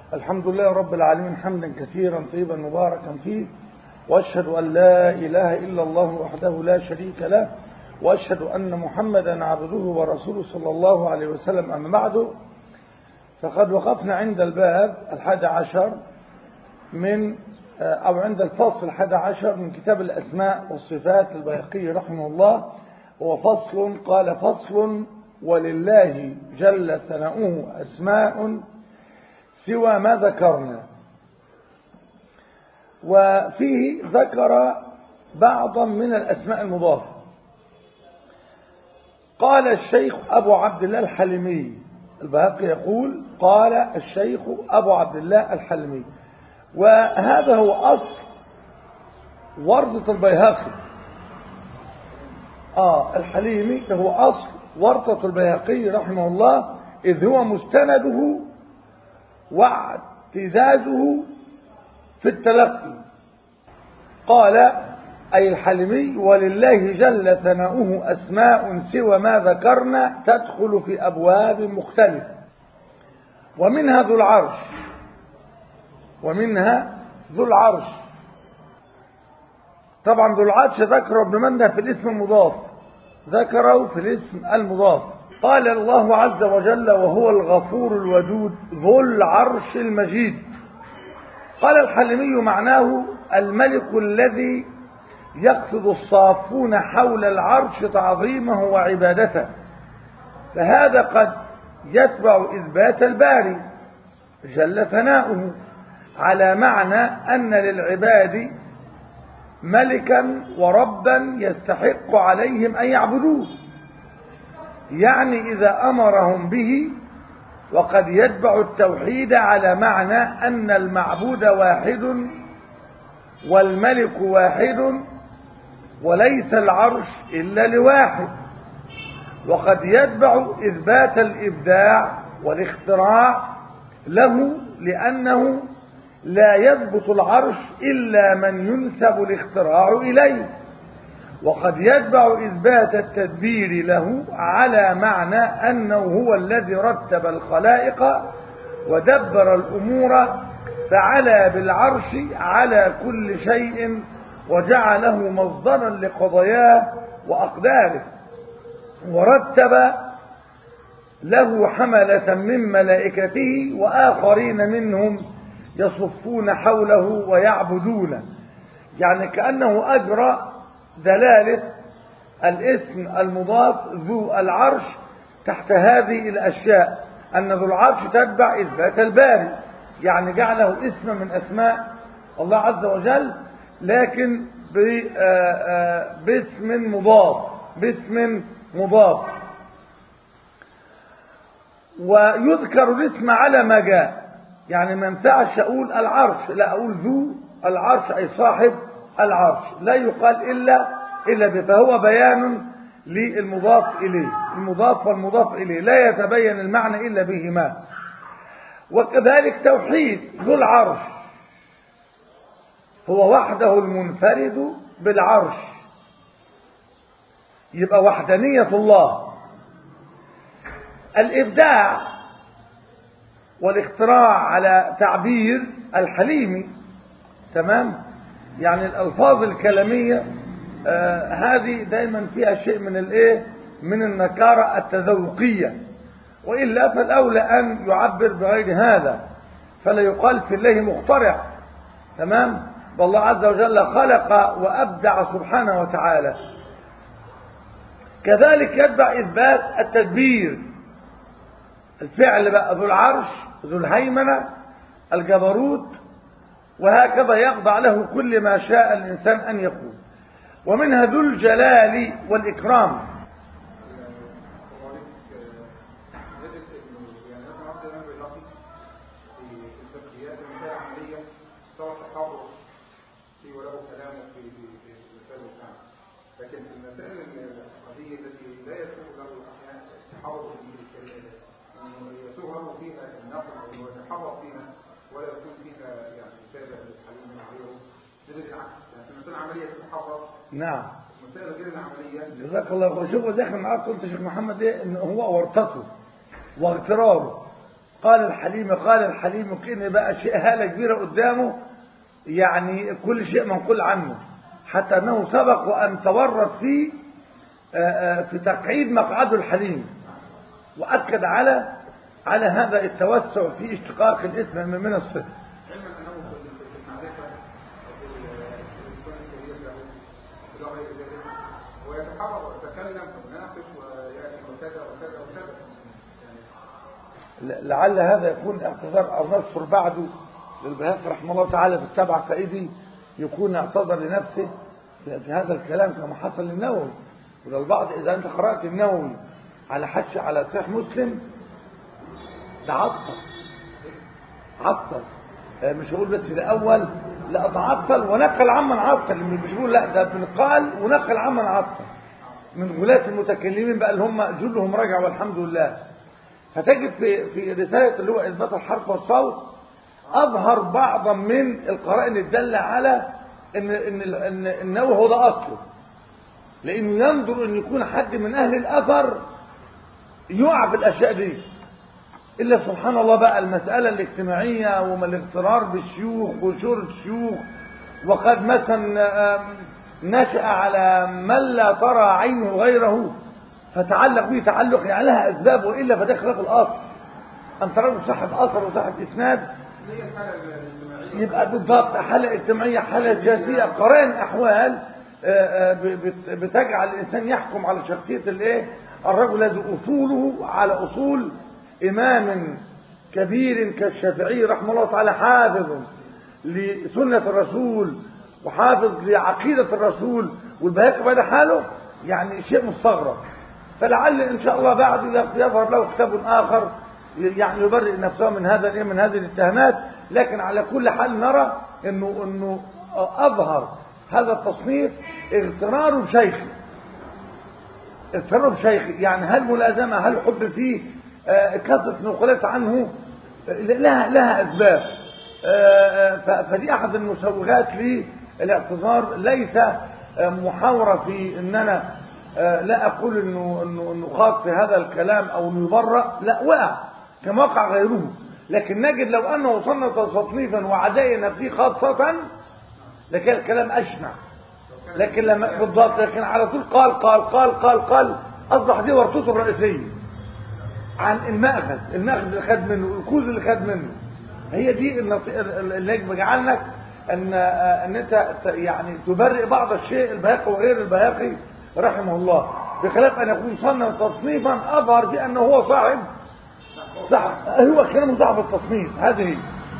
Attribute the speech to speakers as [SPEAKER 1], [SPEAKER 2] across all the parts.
[SPEAKER 1] الحمد لله رب العالمين حمدا كثيرا طيبا مباركا فيه واشهد ان لا اله الا الله وحده لا شريك له واشهد ان محمدا عبده ورسوله صلى الله عليه وسلم اما بعد فقد وقفنا عند الباب الحادي عشر من او عند الفصل الحادي عشر من كتاب الاسماء والصفات البيهقي رحمه الله هو فصل قال فصل ولله جل ثناؤه اسماء سوى ما ذكرنا وفيه ذكر بعضا من الأسماء المضافة قال الشيخ أبو عبد الله الحلمي البهقي يقول قال الشيخ أبو عبد الله الحلمي وهذا هو أصل ورثة البيهقي آه الحليمي هو أصل ورثة البيهقي رحمه الله إذ هو مستنده واعتزازه في التلقي قال أي الحلمي ولله جل ثناؤه أسماء سوى ما ذكرنا تدخل في أبواب مختلفة ومنها ذو العرش ومنها ذو العرش طبعا ذو العرش ذكره ابن منده في الاسم المضاف ذكره في الاسم المضاف قال الله عز وجل وهو الغفور الودود ذو العرش المجيد قال الحلمي معناه الملك الذي يقصد الصافون حول العرش تعظيمه وعبادته فهذا قد يتبع إثبات الباري جل ثناؤه على معنى أن للعباد ملكا وربا يستحق عليهم أن يعبدوه يعني إذا أمرهم به وقد يتبع التوحيد على معنى أن المعبود واحد والملك واحد وليس العرش إلا لواحد وقد يتبع إثبات الإبداع والاختراع له لأنه لا يثبت العرش إلا من ينسب الاختراع إليه وقد يتبع إثبات التدبير له على معنى أنه هو الذي رتب الخلائق ودبر الأمور فعلى بالعرش على كل شيء وجعله مصدرا لقضاياه وأقداره ورتب له حملة من ملائكته وآخرين منهم يصفون حوله ويعبدونه يعني كأنه أجرى دلالة الاسم المضاف ذو العرش تحت هذه الأشياء أن ذو العرش تتبع إثبات الباري يعني جعله اسم من أسماء الله عز وجل لكن باسم مضاف باسم مضاف ويذكر الاسم على ما جاء يعني ما ينفعش أقول العرش لا أقول ذو العرش أي صاحب العرش لا يقال إلا إلا فهو بيان للمضاف إليه المضاف والمضاف إليه لا يتبين المعنى إلا بهما وكذلك توحيد ذو العرش هو وحده المنفرد بالعرش يبقى وحدانية الله الإبداع والاختراع على تعبير الحليمي تمام يعني الألفاظ الكلامية آه هذه دايما فيها شيء من الايه من النكارة التذوقية وإلا فالأولى أن يعبر بغير هذا فلا يقال في الله مخترع تمام والله عز وجل خلق وأبدع سبحانه وتعالى كذلك يتبع إثبات التدبير الفعل بقى ذو العرش ذو الهيمنة الجبروت وهكذا يخضع له كل ما شاء الإنسان أن يكون ومنها ذو الجلال والإكرام
[SPEAKER 2] لكن في المسائل القضية التي لا يسوغ له أحيانا التحرك يسوغ له فيها النقل أو يتحرك فيها ولا يكون فيها يعني شابه للحليم وغيره غير العكس يعني في المسائل العملية تتحرك
[SPEAKER 1] نعم
[SPEAKER 2] المسائل غير العملية
[SPEAKER 1] جزاك الله خير شوفوا داخل معاك قلت شيخ محمد ايه ان هو ورطته واغتراره قال الحليم قال الحليم كأن بقى شيء هالة كبيرة قدامه يعني كل شيء منقول عنه حتى أنه سبق وأن تورط فيه في تقعيد مقعده الحليم وأكد على على هذا التوسع في اشتقاق الاسم من الصفة
[SPEAKER 2] علما انه في المعرفه في الانسان الكبير له الى غير ذلك ويتحرر ويتكلم ويناقش وياتي وكذا وكذا وكذا يعني
[SPEAKER 1] لعل هذا يكون اعتذار او نذكر بعده للبهاق رحمه الله تعالى في السبع قائدي يكون اعتذر لنفسه في في هذا الكلام كما حصل للنووي وللبعض اذا انت قرات النووي على حش على صحيح مسلم ده عطل عطل آه، مش هقول بس الاول لا تعطل ونقل عمن عطل مش بيقول لا ده بنقال ونقل عمن عطل من غلاة المتكلمين بقى اللي هم جلهم رجع والحمد لله فتجد في في رسالة اللي هو إثبات الحرف والصوت أظهر بعضا من القرائن الدالة على إن إن إن النووي هو ده أصله لأنه ينظر إن يكون حد من أهل الأثر يقع في الأشياء دي إلا سبحان الله بقى المسألة الاجتماعية وما الاغترار بالشيوخ وشور الشيوخ وقد مثلا آم، نشأ على من لا ترى عينه غيره فتعلق به تعلق يعني لها أسباب وإلا فده خلاف الأصل أنت رجل صاحب أثر وصاحب إسناد
[SPEAKER 2] هي الحاله الاجتماعيه
[SPEAKER 1] يبقى بالضبط حالة اجتماعية حالة جاسية قرائن أحوال آه، آه، بت- بتجعل الإنسان يحكم على شخصية الإيه الرجل الذي أصوله على أصول إمام كبير كالشافعي رحمه الله تعالى حافظ لسنة الرسول وحافظ لعقيدة الرسول والبهاء بعد حاله يعني شيء مستغرب فلعل إن شاء الله بعد يظهر له كتاب آخر يعني يبرئ نفسه من هذا الإيه؟ من هذه الاتهامات لكن على كل حال نرى انه انه اظهر هذا التصنيف اغترار بشيخه اغترار بشيخه يعني هل ملازمه هل حب فيه آه، كثره نقولات عنه آه، لها لها اسباب آه، آه، ف- فدي احد المسوغات للاعتذار ليس آه، محاوره في ان انا آه، لا اقول انه انه انه خاط في هذا الكلام او انه يبرأ لا وقع كما وقع غيره لكن نجد لو انه صنف تصنيفا وعداء نفسه خاصه لكان الكلام اشنع لكن لما بالضبط لكن على طول قال قال قال قال قال اصبح دي ورطته الرئيسيه عن المأخذ المأخذ اللي خد منه الكوز اللي خد منه هي دي النص- اللي يجب جعلنك ان ان انت ت- يعني تبرئ بعض الشيء البهاقي وغير البهاقي رحمه الله بخلاف ان يكون صنف تصنيفا اظهر بانه هو صاحب صح هو كلامه صاحب التصنيف هذه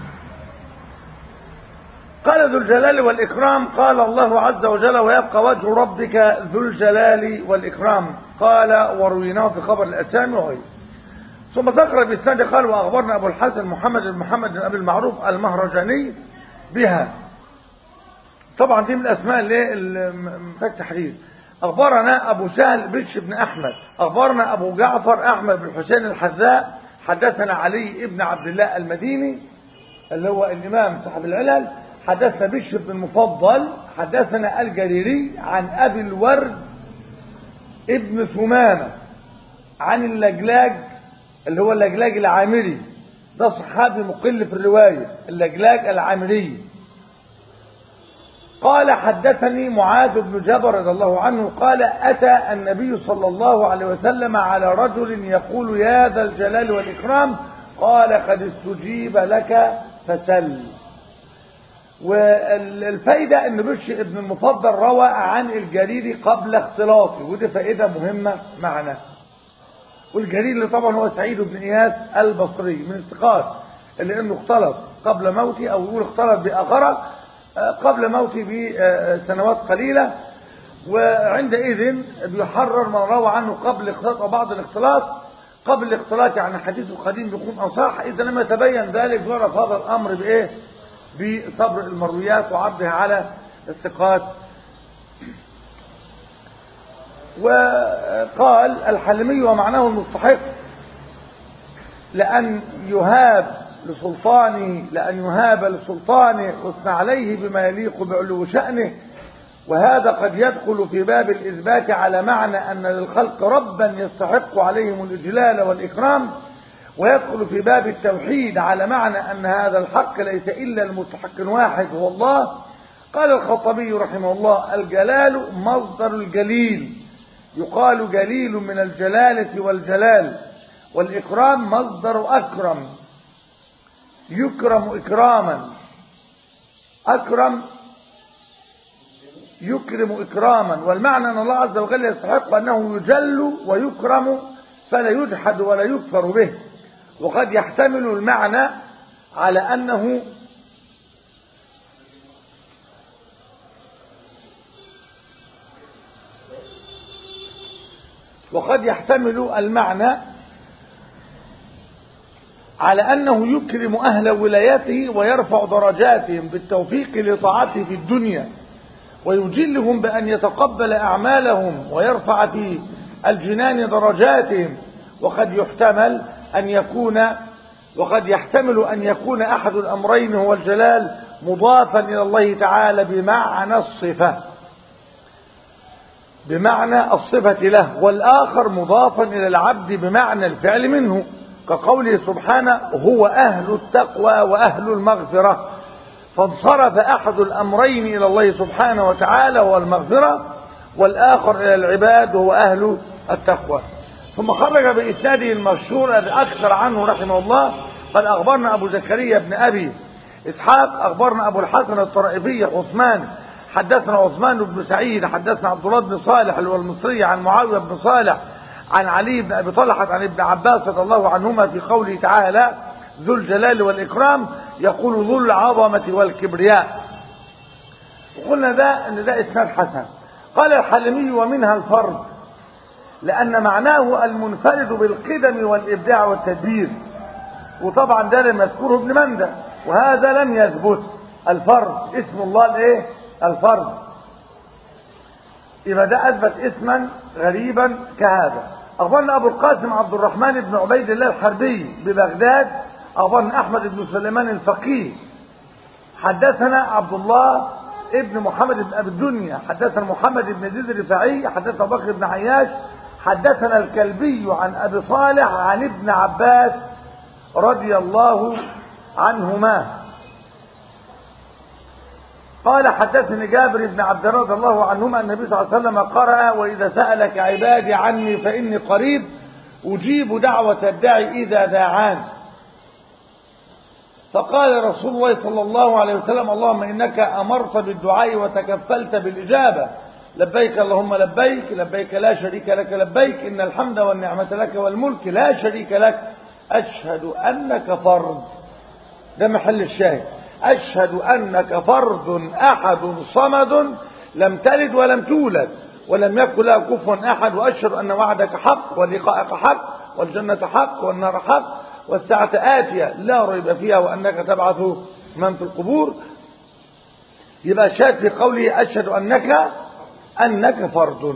[SPEAKER 1] قال ذو الجلال والإكرام قال الله عز وجل ويبقى وجه ربك ذو الجلال والإكرام قال ورويناه في خبر الأسامي وغيره ثم ذكر بإسناد قال وأخبرنا أبو الحسن محمد بن محمد بن أبي المعروف المهرجاني بها طبعا دي من الأسماء اللي اللي محتاج تحرير أخبرنا أبو سهل بش بن أحمد أخبرنا أبو جعفر أحمد بن حسين الحذاء حدثنا علي ابن عبد الله المديني اللي هو الإمام صاحب العلل حدثنا بشر بن المفضل حدثنا الجريري عن أبي الورد ابن ثمامة عن اللجلاج اللي هو اللجلاج العامري ده صحابي مقل في الرواية اللجلاج العامري قال حدثني معاذ بن جبر رضي الله عنه قال أتى النبي صلى الله عليه وسلم على رجل يقول يا ذا الجلال والإكرام قال قد استجيب لك فسل والفايدة ان بش ابن المفضل روى عن الجريري قبل اختلاطه ودي فائدة مهمة معنا والجرير اللي طبعا هو سعيد بن اياس البصري من الثقات اللي انه اختلط قبل موته او يقول اختلط باخره آه، قبل موته بسنوات قليلة وعندئذ بيحرر من روى عنه قبل الاختلاط او بعض الاختلاط قبل الاختلاط يعني حديثه القديم بيكون اصح اذا لم يتبين ذلك يعرف هذا الامر بايه بصبر المرويات وعرضها على الثقات وقال الحلمي ومعناه المستحق لأن يهاب لسلطانه لأن يهاب لسلطانه حسن عليه بما يليق بعلو شأنه وهذا قد يدخل في باب الإثبات على معنى أن للخلق ربا يستحق عليهم الإجلال والإكرام ويدخل في باب التوحيد على معنى أن هذا الحق ليس إلا المستحق واحد هو الله قال الخطبي رحمه الله الجلال مصدر الجليل يقال جليل من الجلالة والجلال والإكرام مصدر أكرم يكرم إكراما أكرم يكرم إكراما والمعنى أن الله عز وجل يستحق أنه يجل ويكرم فلا يجحد ولا يكفر به وقد يحتمل المعنى على أنه وقد يحتمل المعنى على أنه يكرم أهل ولايته ويرفع درجاتهم بالتوفيق لطاعته في الدنيا ويجلهم بأن يتقبل أعمالهم ويرفع في الجنان درجاتهم وقد يحتمل أن يكون وقد يحتمل أن يكون أحد الأمرين هو الجلال مضافا إلى الله تعالى بمعنى الصفة بمعنى الصفة له والآخر مضافا إلى العبد بمعنى الفعل منه كقوله سبحانه هو أهل التقوى وأهل المغفرة فانصرف أحد الأمرين إلى الله سبحانه وتعالى هو المغفرة والآخر إلى العباد هو أهل التقوى ثم خرج بإسناده المشهور أكثر عنه رحمه الله قال أخبرنا أبو زكريا بن أبي إسحاق أخبرنا أبو الحسن الطرائفي عثمان حدثنا عثمان بن سعيد حدثنا عبد الله بن صالح اللي هو المصري عن معاوية بن صالح عن علي بن أبي طلحة عن ابن عباس رضي الله عنهما في قوله تعالى ذو الجلال والإكرام يقول ذو العظمة والكبرياء وقلنا ده ان ده اسناد حسن قال الحلمي ومنها الفرد لأن معناه المنفرد بالقدم والإبداع والتدبير وطبعا ده لم يذكره ابن مندى وهذا لم يثبت الفرد اسم الله الايه الفرد يبقى ده اثبت اسما غريبا كهذا اخبرنا ابو القاسم عبد الرحمن بن عبيد الله الحربي ببغداد اخبرنا احمد بن سليمان الفقيه حدثنا عبد الله ابن محمد بن ابي الدنيا حدثنا محمد بن زيد الرفاعي حدثنا ابو بكر بن عياش حدثنا الكلبي عن ابي صالح عن ابن عباس رضي الله عنهما قال حدثني جابر بن عبد الله رضي الله عنهما النبي صلى الله عليه وسلم قرأ وإذا سألك عبادي عني فإني قريب أجيب دعوة الداعي إذا دعان فقال رسول الله صلى الله عليه وسلم اللهم إنك أمرت بالدعاء وتكفلت بالإجابة لبيك اللهم لبيك لبيك لا شريك لك لبيك إن الحمد والنعمة لك والملك لا شريك لك أشهد أنك فرد ده محل الشاهد أشهد أنك فرد أحد صمد لم تلد ولم تولد ولم يكن له كفوا أحد وأشهد أن وعدك حق ولقاءك حق والجنة حق والنار حق والساعة آتية لا ريب فيها وأنك تبعث من في القبور يبقى شاهد في قوله أشهد أنك أنك فرد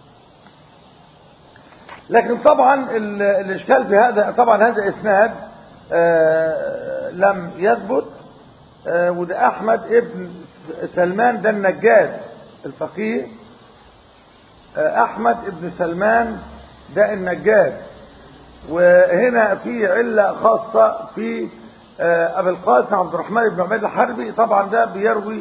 [SPEAKER 1] لكن طبعا الإشكال في هذا طبعا هذا إسناد آه لم يثبت آه وده أحمد ابن سلمان ده النجاد الفقيه آه أحمد ابن سلمان ده النجاد وهنا في علة خاصة في أبي القاسم عبد الرحمن بن عبيد الحربي طبعا ده بيروي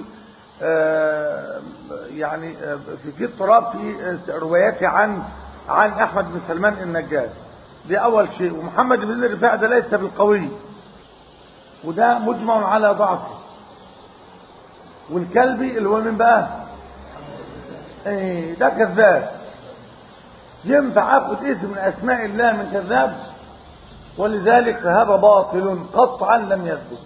[SPEAKER 1] يعني في في اضطراب في رواياته عن عن احمد بن سلمان النجاد دي اول شيء ومحمد بن الرفاع ده ليس بالقوي وده مجمع على ضعفه والكلبي اللي هو من بقى ايه ده كذاب ينفع اخذ اسم من اسماء الله من كذاب ولذلك فهذا باطل قطعا لم يثبت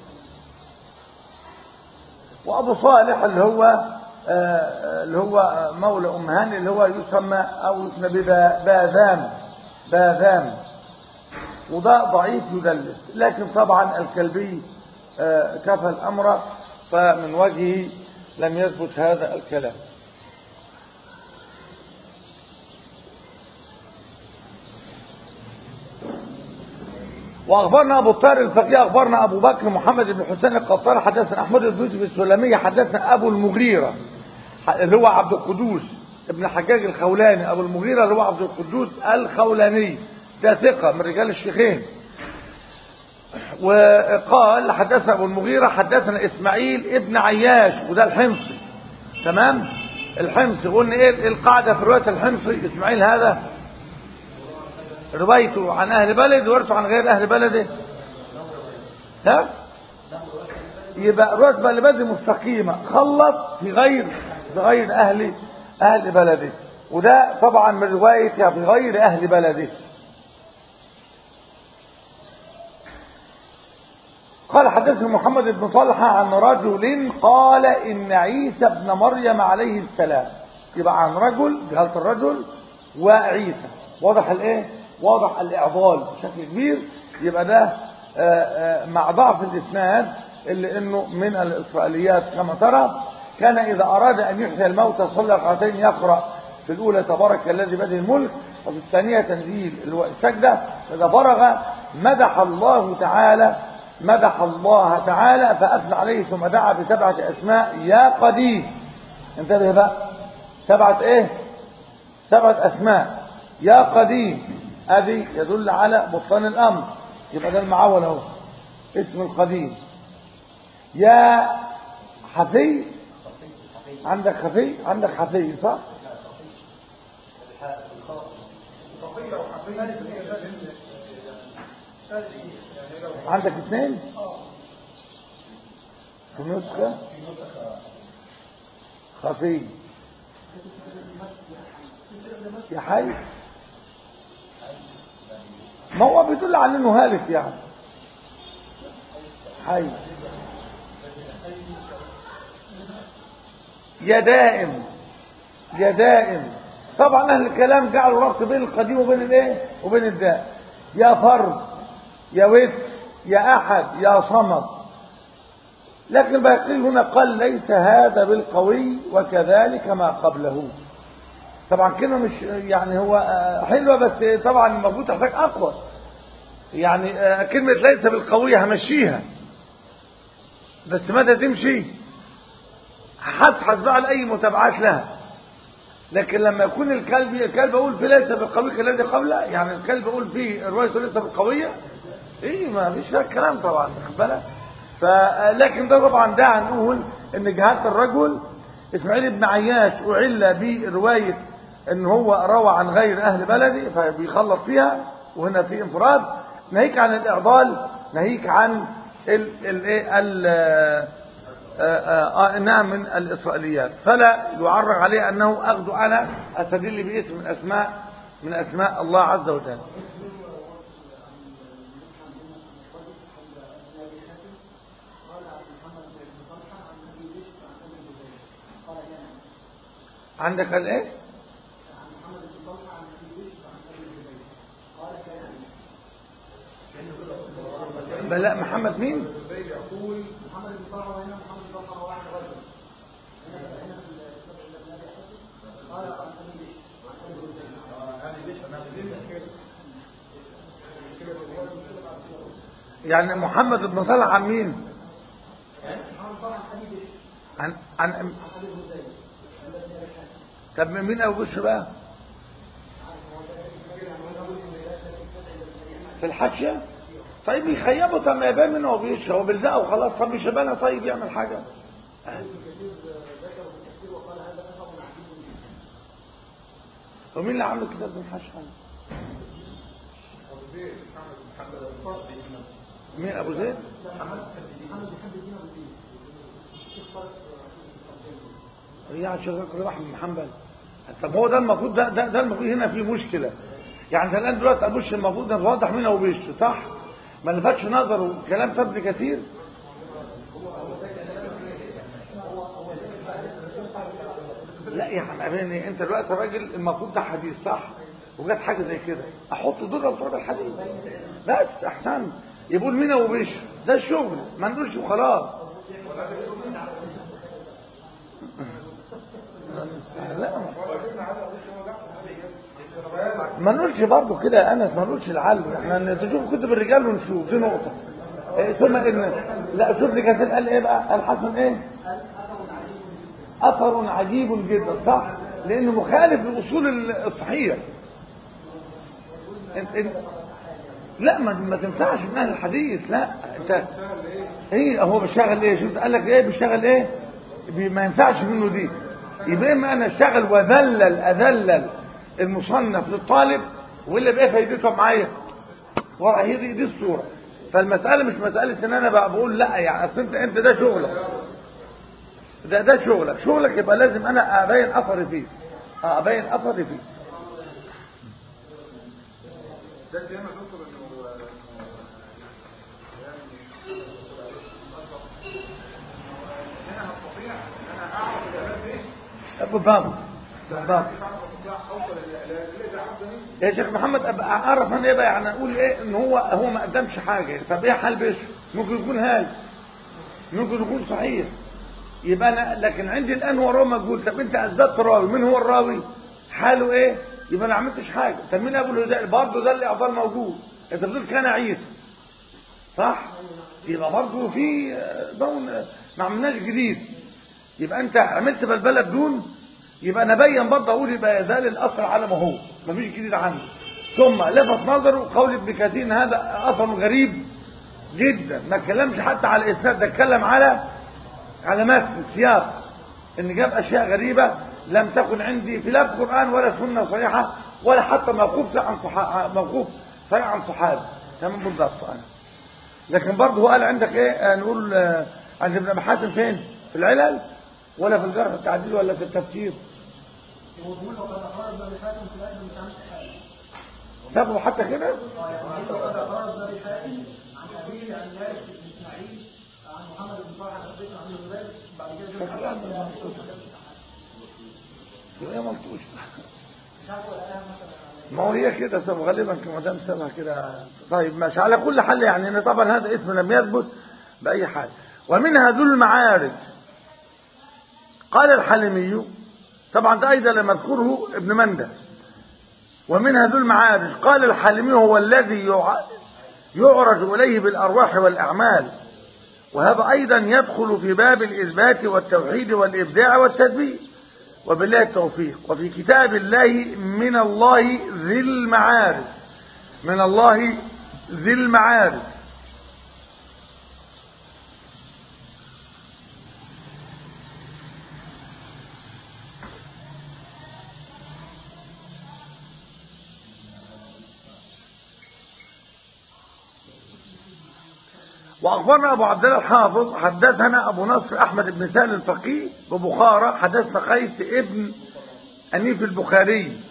[SPEAKER 1] وابو صالح اللي هو آه اللي هو مولى ام هاني اللي هو يسمى او يسمى بباذام باذام وده ضعيف يدلس لكن طبعا الكلبي آه كفى الامر فمن وجهه لم يثبت هذا الكلام واخبرنا ابو الطاهر الفقيه اخبرنا ابو بكر محمد بن حسين القطار حدثنا احمد بن يوسف السلمي حدثنا ابو المغيره اللي هو عبد القدوس ابن حجاج الخولاني ابو المغيره اللي هو عبد القدوس الخولاني ده ثقه من رجال الشيخين وقال حدثنا ابو المغيرة حدثنا اسماعيل ابن عياش وده الحمصي تمام الحمصي قلنا ايه القاعدة في رواية الحمصي اسماعيل هذا روايته عن اهل بلد ورثه عن غير اهل بلده ها يبقى رواية اهل بلد مستقيمة خلط في غير في غير اهل اهل بلده وده طبعا من رواية في غير اهل بلده قال حدثنا محمد بن طلحة عن رجل قال إن عيسى ابن مريم عليه السلام يبقى عن رجل جهالة الرجل وعيسى واضح الايه واضح الإعضال بشكل كبير يبقى ده آآ آآ مع ضعف الإسناد اللي إنه من الإسرائيليات كما ترى كان إذا أراد أن يحيي الموتى صلى ركعتين يقرأ في الأولى تبارك الذي بده الملك وفي الثانية تنزيل السجدة إذا فرغ مدح الله تعالى مدح الله تعالى فأثنى عليه ثم دعا بسبعة أسماء يا قديم انتبه بقى سبعة ايه سبعة أسماء يا قديم ادي يدل على بطلان الأمر يبقى ده المعول اهو اسم القديم يا حفي عندك خفي عندك حفي صح عندك اثنين في نسخة خفي يا حي ما هو بيدل على انه هالك يعني حي يا دائم يا دائم طبعا اهل الكلام جعلوا ربط بين القديم وبين الايه وبين الداء يا فرد يا وفد يا احد يا صمد لكن الباقين هنا قال ليس هذا بالقوي وكذلك ما قبله طبعا كلمه مش يعني هو حلوه بس طبعا المفروض تحتاج اقوى يعني كلمه ليس بالقوي همشيها بس متى تمشي هتحس بقى على اي متابعات لها لكن لما يكون الكلب الكلب اقول فيه ليس بالقوي كالذي قبله يعني الكلب اقول فيه روايته ليس بالقويه ايه ما فيش فيها الكلام طبعا واخد بالك فلكن ده طبعا داعي نقول ان جهات الرجل اسماعيل بن عياش اعل بروايه ان هو روى عن غير اهل بلدي فبيخلط فيها وهنا في انفراد ناهيك عن الاعضال ناهيك عن ال ال ال انها من الاسرائيليات فلا يعرض عليه انه اخذ انا استدل باسم من اسماء من اسماء الله عز وجل عندك الايه بل لا محمد مين
[SPEAKER 2] يقول محمد بن طلحه وهنا محمد بن طلحه واحد رجل قال عن ابي
[SPEAKER 1] يعني محمد بن طلحه عن مين عن عن طب من مين ابو بشر بقى في الحاشيه طيب يخيبه طب ما يبان منه وبيشرب هو بيلزقه وخلاص طب مش يبانها طيب يعمل حاجه ومين اللي عامل كتاب ابن حشام مين ابو زيد يعني شغال راح من محمد طب هو ده المفروض ده ده, ده المفروض هنا في مشكله يعني الان دلوقتي ابوش المفروض ده واضح مين ابو بيش صح ما لفتش نظره كلام تبدي كثير لا يا حبيبي انت دلوقتي راجل المفروض ده حديث صح وجت حاجه زي كده احط ضرب في الحديث بس احسن يقول مين ابو بيش ده الشغل ما نقولش وخلاص لا ما نقولش برضه كده يا انس ما نقولش العلم احنا تشوف كتب الرجال ونشوف دي نقطه إيه ثم ان لا شوف لي كاتب قال ايه بقى الحسن ايه اثر عجيب جدا صح لانه مخالف للاصول الصحيح انت انت لا ما, ما تنفعش من اهل الحديث لا انت ايه هو بيشتغل ايه شفت قال لك ايه بيشتغل ايه بي- ما ينفعش منه دي يبقى اما انا اشتغل واذلل اذلل المصنف للطالب واللي بقى فايدته معايا ورا هي دي, دي الصوره فالمساله مش مساله ان انا بقى بقول لا يعني اصل انت انت ده شغلك ده ده شغلك شغلك يبقى لازم انا ابين اثري فيه اه ابين اثري فيه
[SPEAKER 2] ده كلام يا دكتور انه انه هنا هستطيع ان انا اعرف العلاج ايه
[SPEAKER 1] بالضبط بالضبط
[SPEAKER 2] استطيع اوصل للعلاج اللي ده عبد مني
[SPEAKER 1] يا شيخ محمد ابقى اعرف انا ايه بقى يعني اقول ايه ان هو هو ما قدمش حاجه طب ايه حال بيش ممكن يكون هاي ممكن يكون صحيح يبقى انا لكن عندي الان هو راوي مجهول طب انت اثبتت راوي مين هو الراوي حاله ايه يبقى انا ما عملتش حاجه طب مين ابو الهداء برضه ده اللي اعضاء موجود انت بتقول كان عيسى صح يبقى برضه في ضمن ما عملناش جديد يبقى انت عملت بلبله بدون يبقى انا ابين برضه اقول يبقى يزال الاثر على ما هو مفيش جديد عنه ثم لفت نظره قول ابن كثير هذا اثر غريب جدا ما اتكلمش حتى على الاسناد ده اتكلم على على متن سياق ان جاب اشياء غريبه لم تكن عندي في لا في قران ولا سنه صحيحه ولا حتى موقوف عن صحابه موقوف صحيح عن صحابه تمام بالضبط انا لكن برضه هو قال عندك ايه آه، نقول آه، عند ابن ابي حاتم فين في العلل ولا في الجرح التعديل ولا في التفسير
[SPEAKER 3] هو بيقول لو قد أخرج ذا حاتم في الأجل مش عامل حاجة
[SPEAKER 1] سابه حتى كده
[SPEAKER 3] اه يعني بيقول لو قد أخرج ذا حاتم عن أبيه عن مالك بن إسماعيل عن محمد بن صالح عن أبيه عن الزبير بعد كده جاب
[SPEAKER 1] كلام منطوش. يبقى منطوش
[SPEAKER 3] مش عارف ولا قالها مثلا
[SPEAKER 1] ما هو هي كده سب غالبا كما دام سابها كده طيب ماشي على كل حال يعني ان طبعا هذا اسم لم يثبت باي حال ومنها ذو المعارج قال الحلمي طبعا ده ايضا لم يذكره ابن منده ومنها ذو المعارج قال الحلمي هو الذي يع- يعرج اليه بالارواح والاعمال وهذا ايضا يدخل في باب الاثبات والتوحيد والابداع والتدبير وبالله التوفيق وفي كتاب الله من الله ذي المعارج من الله ذي المعارج وأخبرنا أبو عبد الله الحافظ حدثنا أبو نصر أحمد بن سهل الفقيه ببخارى حدثنا قيس ابن أنيف البخاري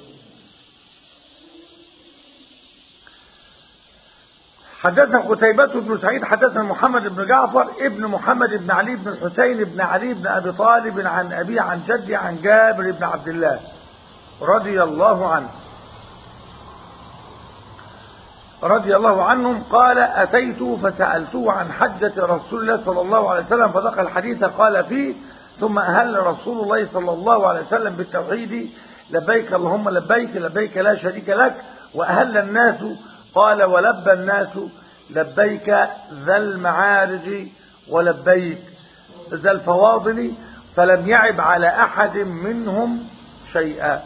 [SPEAKER 1] حدثنا قتيبة بن سعيد حدثنا محمد بن جعفر ابن محمد بن علي بن الحسين بن علي بن أبي طالب عن أبي عن جدي عن جابر بن عبد الله رضي الله عنه رضي الله عنهم قال أتيت فسألته عن حجة رسول الله صلى الله عليه وسلم فذكر الحديث قال فيه ثم أهل رسول الله صلى الله عليه وسلم بالتوحيد لبيك اللهم لبيك لبيك لا شريك لك وأهل الناس قال ولبى الناس لبيك ذا المعارج ولبيك ذا الفواضل فلم يعب على أحد منهم شيئا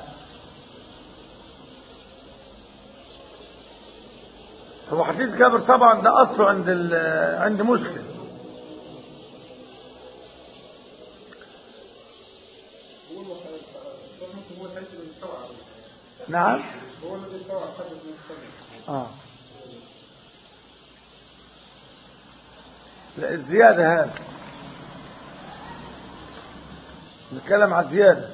[SPEAKER 1] هو حديث جابر طبعا ده اصله عند ال- عند مسلم
[SPEAKER 2] هو ممكن هو الحديث اللي استوعب
[SPEAKER 1] نعم
[SPEAKER 2] هو الذي استوعب حدث من السنة
[SPEAKER 1] اه لا الزيادة هذا نتكلم عن الزيادة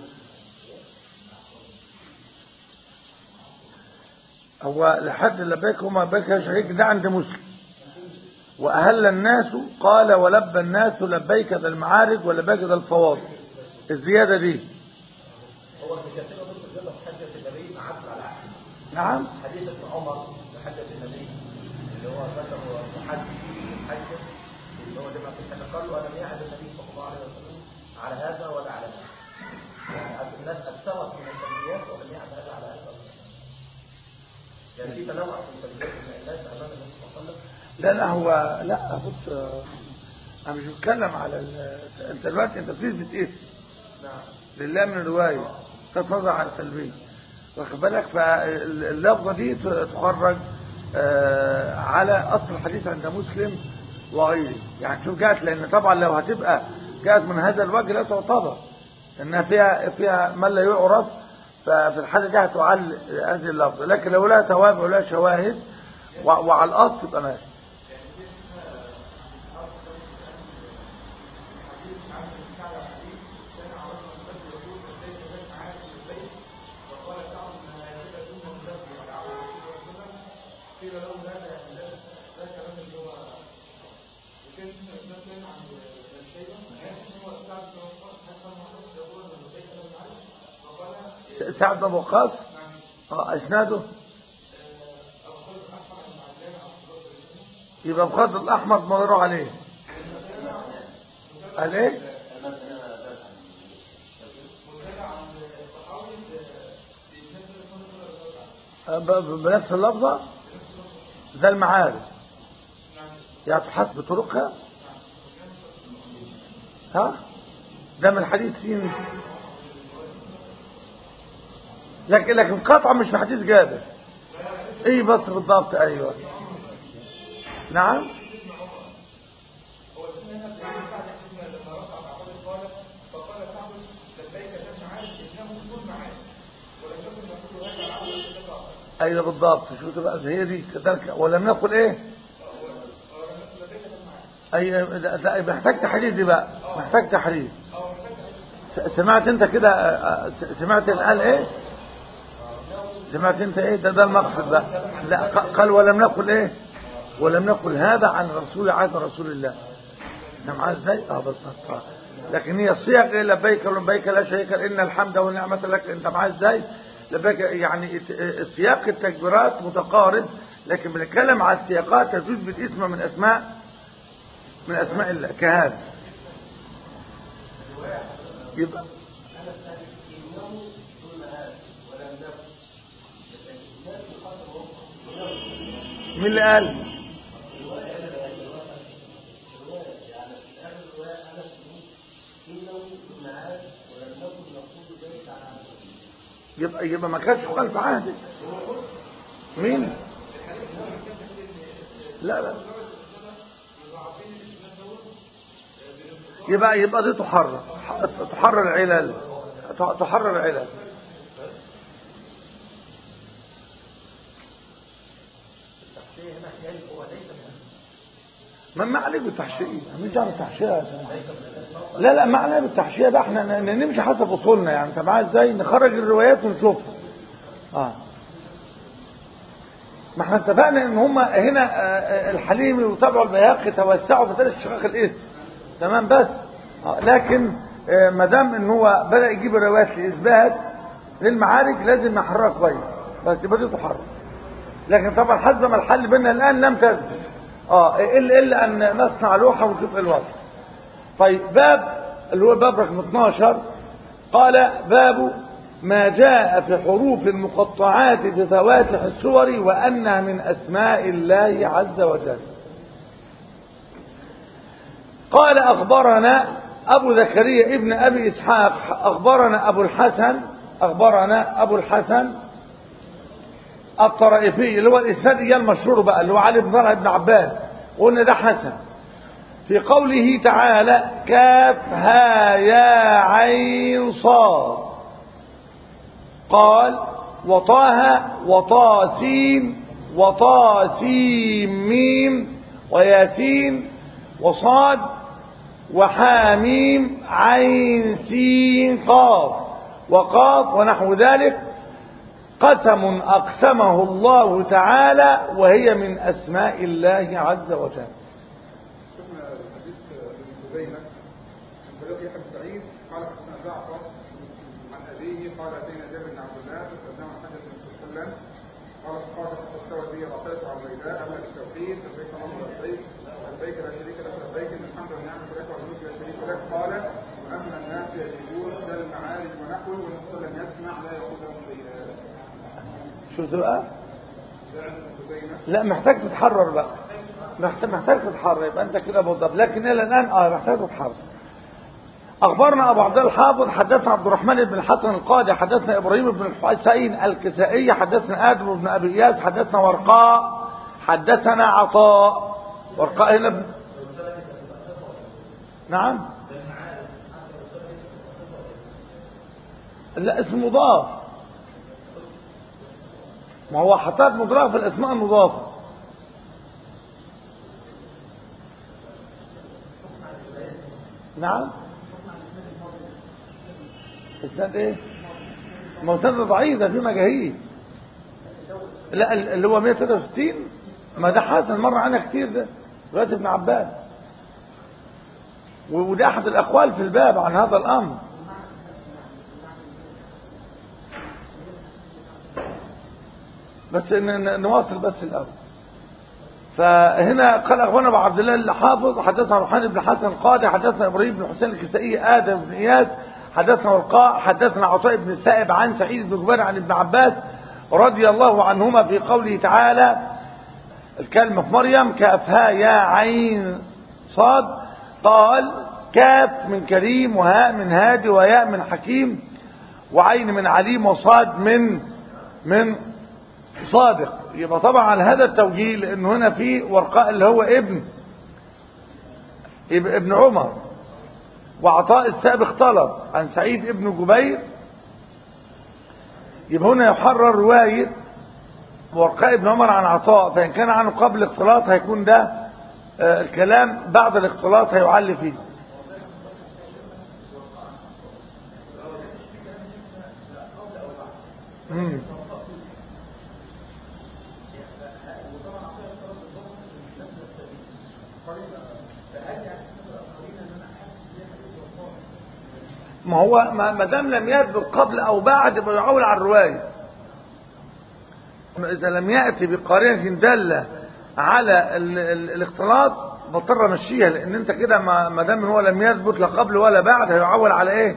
[SPEAKER 1] هو لحد لبيك هما بيك يا شريك ده عند مسلم وأهل الناس قال ولبى الناس لبيك ذا المعارج ولبيك ذا الفواضل الزيادة دي
[SPEAKER 4] هو ابن كثير يذكر جمله حجه النبي مع عبد على عهد
[SPEAKER 1] نعم
[SPEAKER 4] حديث ابن عمر بحجه النبي اللي هو ذكر حج حجه اللي هو لما كنت قال له الم يعد النبي صلى الله عليه وسلم على هذا ولا على هذا يعني الناس اكثرت من السلبيات ولم يعد هذا على هذا ولا على هذا. يعني في تنوع في السلبيات من الناس امام النبي صلى الله عليه وسلم
[SPEAKER 1] لا لا هو لا بص انا مش بتكلم على ال... انت دلوقتي انت بتثبت اسم
[SPEAKER 4] نعم
[SPEAKER 1] لله من الروايه تتنظر على السلبيه واخد بالك فاللفظه دي تخرج آه، على أصل الحديث عند مسلم وغيره يعني شوف جاءت لأن طبعا لو هتبقى جاءت من هذا الوجه لا تعتبر إنها فيها فيها من لا يعرف ففي الحالة دي هتعل هذه اللفظة لكن لو لها توابع ولا شواهد و- وعلى الأصل يبقى ماشي س- سعد بن وقاص اه اسناده يبقى بخط الاحمر مغيره عليه قال ايه آه، ب- ب- بنفس اللفظه ده المعارف يعني تحس بطرقها ها ده من حديث سين لكن لكن قطعا مش في حديث جابر ايه بس بالضبط ايوه نعم ايوه بالضبط شو بقى هي دي كذلك ولم نقل ايه ايوه لا لا، محتاج تحرير دي بقى محتاج تحرير س- سمعت انت كده آه، آه، سمعت قال ايه سمعت انت ايه ده ده المقصد بقى لا ق- قال ولم نقل ايه ولم نقل هذا عن رسول عهد رسول الله انت معاه ازاي اه بالظبط آه. لكن هي صيغ ايه لبيك ولبيك لا شريك لك ان الحمد والنعمه لك انت معاه ازاي لبيك يعني ات- سياق التكبيرات متقارب لكن بنتكلم على السياقات تجوز بالاسم من اسماء من اسماء الله كهذا يبقى مين اللي قال يبقى يبقى ما كانش خلف عهدك مين لا لا يبقى يبقى دي تحرر تحرر العلل تحرر العلل
[SPEAKER 4] التحشيه هنا حيال هو ليس من
[SPEAKER 1] ما ما عليك بالتحشيه مش دعوه بالتحشيه يا جماعة. لا لا ما علينا بالتحشيه بقى احنا ن- ن- نمشي حسب اصولنا يعني انت معايا ازاي نخرج الروايات ونشوفها اه ما احنا اتفقنا ان هم هنا آه، آه، الحليمي وتابعوا البياقي توسعوا في ثلاث شقاق الاسم تمام بس آه، لكن آه، ما دام ان هو بدا يجيب الروايات لاثبات للمعارك لازم نحررها كويس بس يبقى دي تحرر لكن طبعا حسب ما الحل بيننا الان لم تثبت اه الا الا ان نصنع لوحه ونشوف إيه الوضع طيب باب اللي هو باب رقم 12 قال باب ما جاء في حروف المقطعات في فواتح السور وانها من اسماء الله عز وجل قال اخبرنا ابو زكريا ابن ابي اسحاق اخبرنا ابو الحسن اخبرنا ابو الحسن الطرائفي اللي هو الاسناد إياه المشهور بقى اللي هو علي بن طلحه بن عباس وقلنا ده حسن في قوله تعالى كاف ها يا عين صاد قال وطه وطاسين وطاسيم ميم وياسين وصاد وحاميم عين سين قاف وقاف ونحو ذلك قسم أقسمه الله تعالى وهي من أسماء الله عز وجل
[SPEAKER 2] شفنا حديث ابن خزيمة عن طريق يحيى بن سعيد قال حدثنا جعفر عن أبيه قال أتينا جابر بن عبد الله فسألناه عن حديث النبي صلى الله عليه وسلم قال قال قد استوت به العصاية على البيداء أما بالتوحيد لبيك اللهم لبيك لبيك لا شريك لك لبيك إن الحمد والنعمة لك والملك لا شريك لك قال وأما الناس يجيبون ذا المعارف ونحوه وإن لم يسمع لا يقول لهم شيئا
[SPEAKER 1] شو بقى
[SPEAKER 2] ده عن ابن خزيمة
[SPEAKER 1] لا محتاج تتحرر بقى محتاج, محتاج تتحرر يبقى انت كده بالضبط لكن الى الان اه محتاج تتحرر اخبرنا ابو عبد الله الحافظ حدثنا عبد الرحمن بن الحسن القاضي حدثنا ابراهيم بن الحسين الكسائي حدثنا ادم بن ابي اياس حدثنا ورقاء حدثنا عطاء ورقاء هنا ب... نعم لا اسم مضاف ما هو حطات مضاف في الاسماء المضافه نعم اسناد ايه ما هو اسناد ضعيف ده في مجاهيل لا اللي هو 163 ما ده حسن مر علينا كتير ده روايه ابن عباس وده احد الاقوال في الباب عن هذا الامر بس نواصل بس الاول فهنا قال اخبرنا ابو عبد الله الحافظ حدثنا روحان بن حسن قاضي حدثنا ابراهيم بن حسين الكسائي ادم بن اياس حدثنا ورقاء حدثنا عطاء بن السائب عن سعيد بن جبير عن ابن عباس رضي الله عنهما في قوله تعالى الكلمة في مريم كافها يا عين صاد قال كاف من كريم وهاء من هادي وياء من حكيم وعين من عليم وصاد من من صادق يبقى طبعا على هذا التوجيه لانه هنا في ورقاء اللي هو ابن ابن عمر وعطاء السابق طلب عن سعيد ابن جبير يبقى هنا يحرر رواية ورقاء ابن عمر عن عطاء فإن كان عنه قبل الاختلاط هيكون ده آه الكلام بعد الاختلاط هيعلي فيه مم. ما هو ما دام لم يثبت قبل او بعد يبقى يعول على الروايه اذا لم ياتي بقرينه داله على ال ال الاختلاط بضطر امشيها لان انت كده ما دام هو لم يثبت لا قبل ولا بعد هيعول على ايه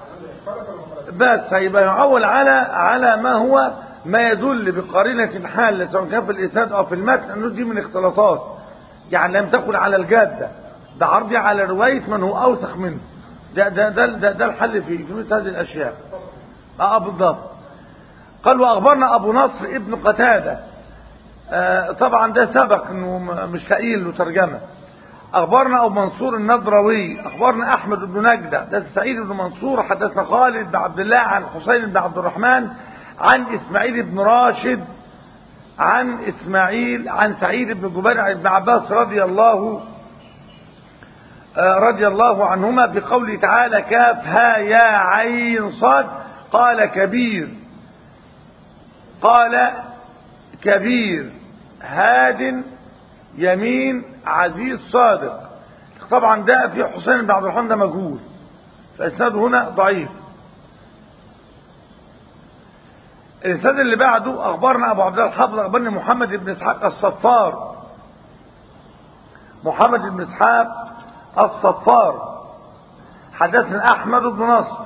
[SPEAKER 1] بس هيبقى يعول على على ما هو ما يدل بقرينه حاله سواء كان في الاسناد او في المتن انه دي من اختلاطات يعني لم تكن على الجاده ده عرضي على روايه من هو اوثق منه ده ده ده ده, ده الحل في في مثل هذه الاشياء اه بالضبط قال واخبرنا ابو نصر ابن قتاده آه طبعا ده سبق انه مش لاقيين له ترجمه اخبرنا ابو منصور النضروي اخبرنا احمد بن نجده ده سعيد بن منصور حدثنا خالد بن عبد الله عن حسين بن عبد الرحمن عن اسماعيل بن راشد عن اسماعيل عن سعيد بن جبير عن ابن عباس رضي الله رضي الله عنهما في قوله تعالى كاف ها يا عين صاد قال كبير قال كبير هاد يمين عزيز صادق طبعا ده في حسين بن عبد الرحمن ده مجهول فاسناده هنا ضعيف الاسناد اللي بعده اخبرنا ابو عبد الله الحافظ اخبرني محمد بن اسحاق الصفار محمد بن اسحاق الصفار حدثنا احمد بن نصر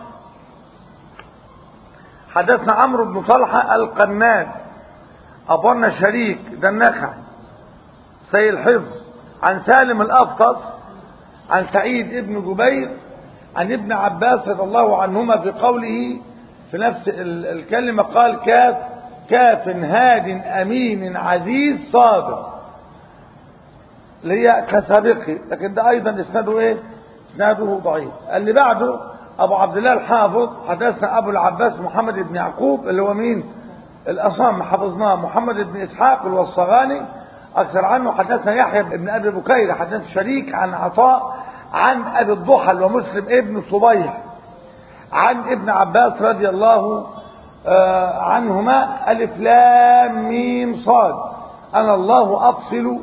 [SPEAKER 1] حدثنا عمرو بن طلحه القناد ابونا شريك ده النخع سيء الحفظ عن سالم الافطس عن سعيد ابن جبير عن ابن عباس رضي الله عنهما في قوله في نفس الكلمه قال كاف كاف هاد امين عزيز صادق اللي هي كسابقه لكن ده ايضا اسناده ايه اسناده ضعيف اللي بعده ابو عبد الله الحافظ حدثنا ابو العباس محمد بن يعقوب اللي هو مين الاصم حفظناه محمد بن اسحاق الوصغاني اكثر عنه حدثنا يحيى بن ابي بكير حدث شريك عن عطاء عن ابي الضحى ومسلم ابن صبيح عن ابن عباس رضي الله آه عنهما الف لام ميم صاد انا الله افصل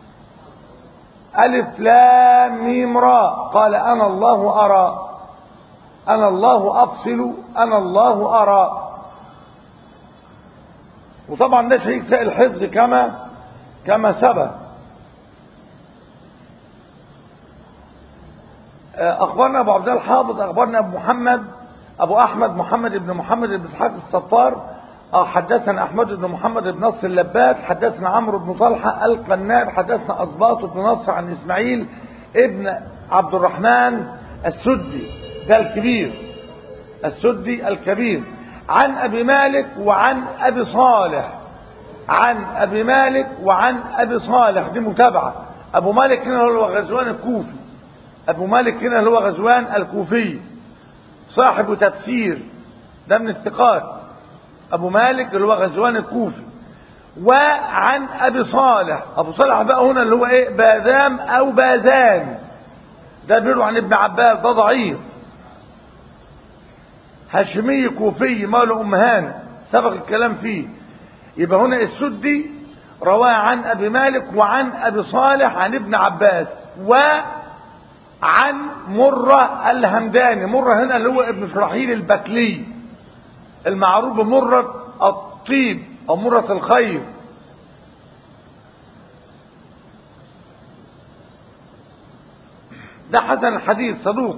[SPEAKER 1] ألف لام ميم راء قال أنا الله أرى أنا الله أفصل أنا الله أرى وطبعا ده شيء سائل الحفظ كما كما سبق أخبرنا أبو عبد الله الحافظ أخبرنا أبو محمد أبو أحمد محمد بن محمد بن إسحاق الصفار حدثنا أحمد بن محمد بن نصر اللبات حدثنا عمرو بن طلحة القناد حدثنا أصباط بن نصر عن إسماعيل ابن عبد الرحمن السدي ده الكبير السدي الكبير عن أبي مالك وعن أبي صالح عن ابي مالك وعن ابي صالح دي متابعه ابو مالك هنا هو غزوان الكوفي ابو مالك هنا هو غزوان الكوفي صاحب تفسير ده من الثقات ابو مالك اللي هو غزوان الكوفي وعن ابي صالح ابو صالح بقى هنا اللي هو ايه باذام او باذان ده بيقولوا عن ابن عباس ده ضعيف هاشمي كوفي مولى ام هانئ سبق الكلام فيه يبقى هنا السدي رواه عن ابي مالك وعن ابي صالح عن ابن عباس وعن مرة الهمداني مرة هنا اللي هو ابن شراحيل البكلي المعروف بمرة الطيب او مرة الخير ده حسن الحديث صدوق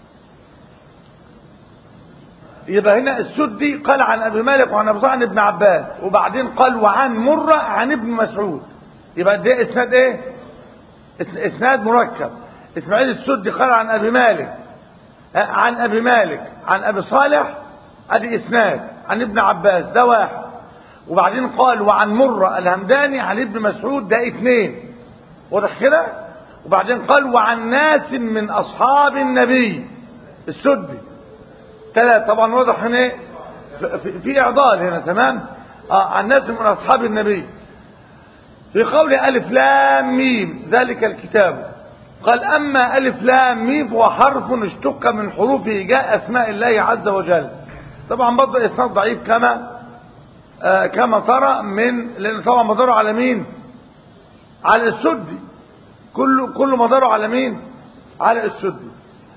[SPEAKER 1] يبقى هنا السدي قال عن ابي مالك وعن ابي صالح عن ابن عباس وبعدين قال وعن مرة عن ابن مسعود يبقى ده اسناد ايه اس- اسناد مركب اسماعيل السدي قال عن ابي مالك آه، عن ابي مالك عن ابي صالح ادي اسناد عن ابن عباس ده واحد وبعدين قال وعن مرة الهمداني عن ابن مسعود ده اثنين واضح كده وبعدين قال وعن ناس من اصحاب النبي السدي ثلاثة طبعا واضح هنا إيه؟ في- في, في اعضال هنا تمام آه عن ناس من اصحاب النبي في قول الف لام ميم ذلك الكتاب قال اما الف لام ميم فهو حرف اشتق من حروفه جاء اسماء الله عز وجل طبعا برضه اسناد ضعيف كما آه كما ترى من لان طبعا مداره على مين على السدي كل كل مداره على مين على السدي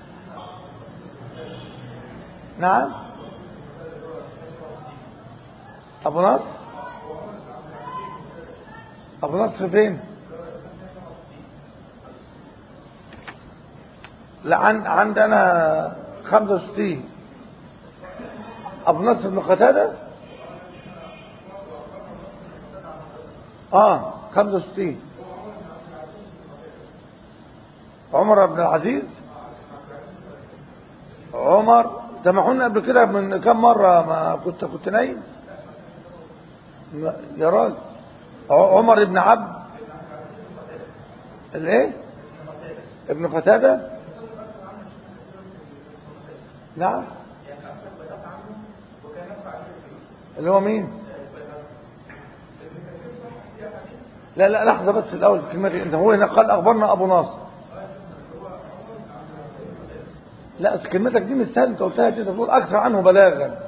[SPEAKER 1] نعم ابو نصر ابو نصر فين لا عند عندنا 65 ابو نصر بن قتاده اه 65 عمر بن العزيز عمر سمعونا قبل كده من كم مرة ما كنت كنت نايم لا، يا راجل ع- عمر بن عبد الايه ابن قتادة نعم اللي هو مين لا لا لحظة بس الأول كلمة انت هو هنا قال أخبرنا أبو ناصر لا أصل كلمتك دي مش سهل انت قلتها دي انت بتقول اكثر عنه بلاغا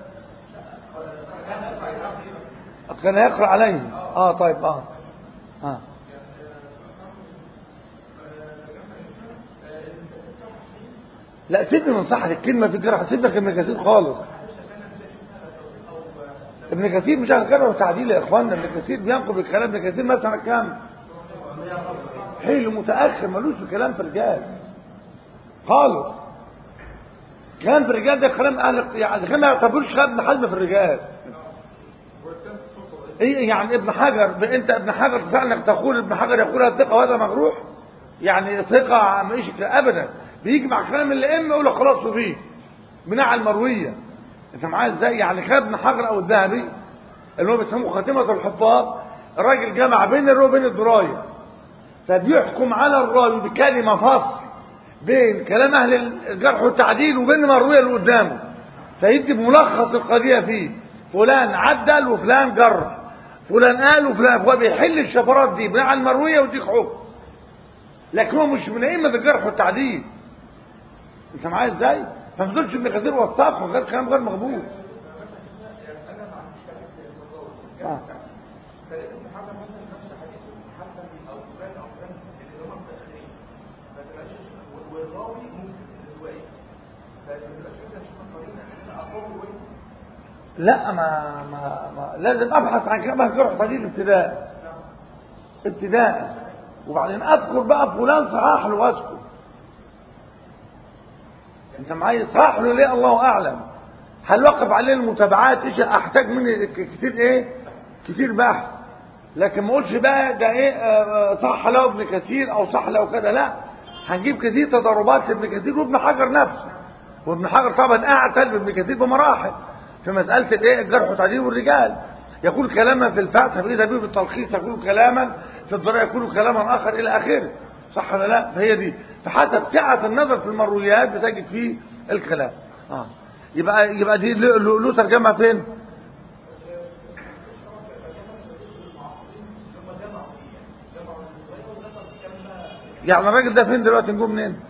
[SPEAKER 1] كان يقرا عليه اه طيب اه اه لا سيبني من صحة الكلمة في الجرح سيبك ابن كثير خالص ابن كثير مش هنكرر تعديل يا اخوانا ابن كثير بينقل الكلام ابن كثير مثلا كام حلو متاخر ملوش في كلام في الرجال خالص كلام في الرجال ده كلام اهل يعني كلام ما يعتبروش كلام ابن حزم في الرجال ايه يعني ابن حجر انت ابن حجر تسأل انك تقول ابن حجر يقول هذا ثقه وهذا مجروح يعني ثقه مش ابدا بيجي مع كلام الائمه يقول لك خلاص فيه بناء على المرويه انت معايا ازاي يعني كلام ابن حجر او الذهبي اللي هو بيسموه خاتمه الحفاظ الراجل جمع بين الرو وبين الدرايه فبيحكم على الراوي بكلمه فصل بين كلام اهل الجرح والتعديل وبين المرويه اللي قدامه فيدي ملخص القضيه فيه فلان عدل وفلان جرح فلان قال وفلان هو بيحل الشفرات دي بناء على المرويه ويديك حكم لكن هو مش من ائمه الجرح والتعديل انت معايا ازاي فما تقولش ابن كثير وثاق وغير كلام غير مقبول آه. لا ما ما, ما لازم ابحث عن كلام جرح تعديل ابتداء ابتداء وبعدين اذكر بقى فلان صحاح له واذكر انت معايا صحاح له ليه الله اعلم هل وقف عليه المتابعات ايش احتاج مني كتير ايه كتير بحث لكن ما اقولش بقى ده ايه آه، صح له ابن كثير او صح له كذا لا هنجيب كثير تضاربات لابن كثير وابن حجر نفسه وابن حجر طبعا اعتل بابن كثير بمراحل في مساله الايه الجرح والتعديل والرجال يقول كلاما في الفتح فإذا به بالتلخيص يقول كلاما في الضرائع يقول كلاما آخر إلى آخره صح ولا لا فهي دي فحتى سعة النظر في المرويات بتجد فيه الكلام آه. يبقى يبقى دي له له- له ترجمة فين يعني الراجل ده فين دلوقتي نجوم منين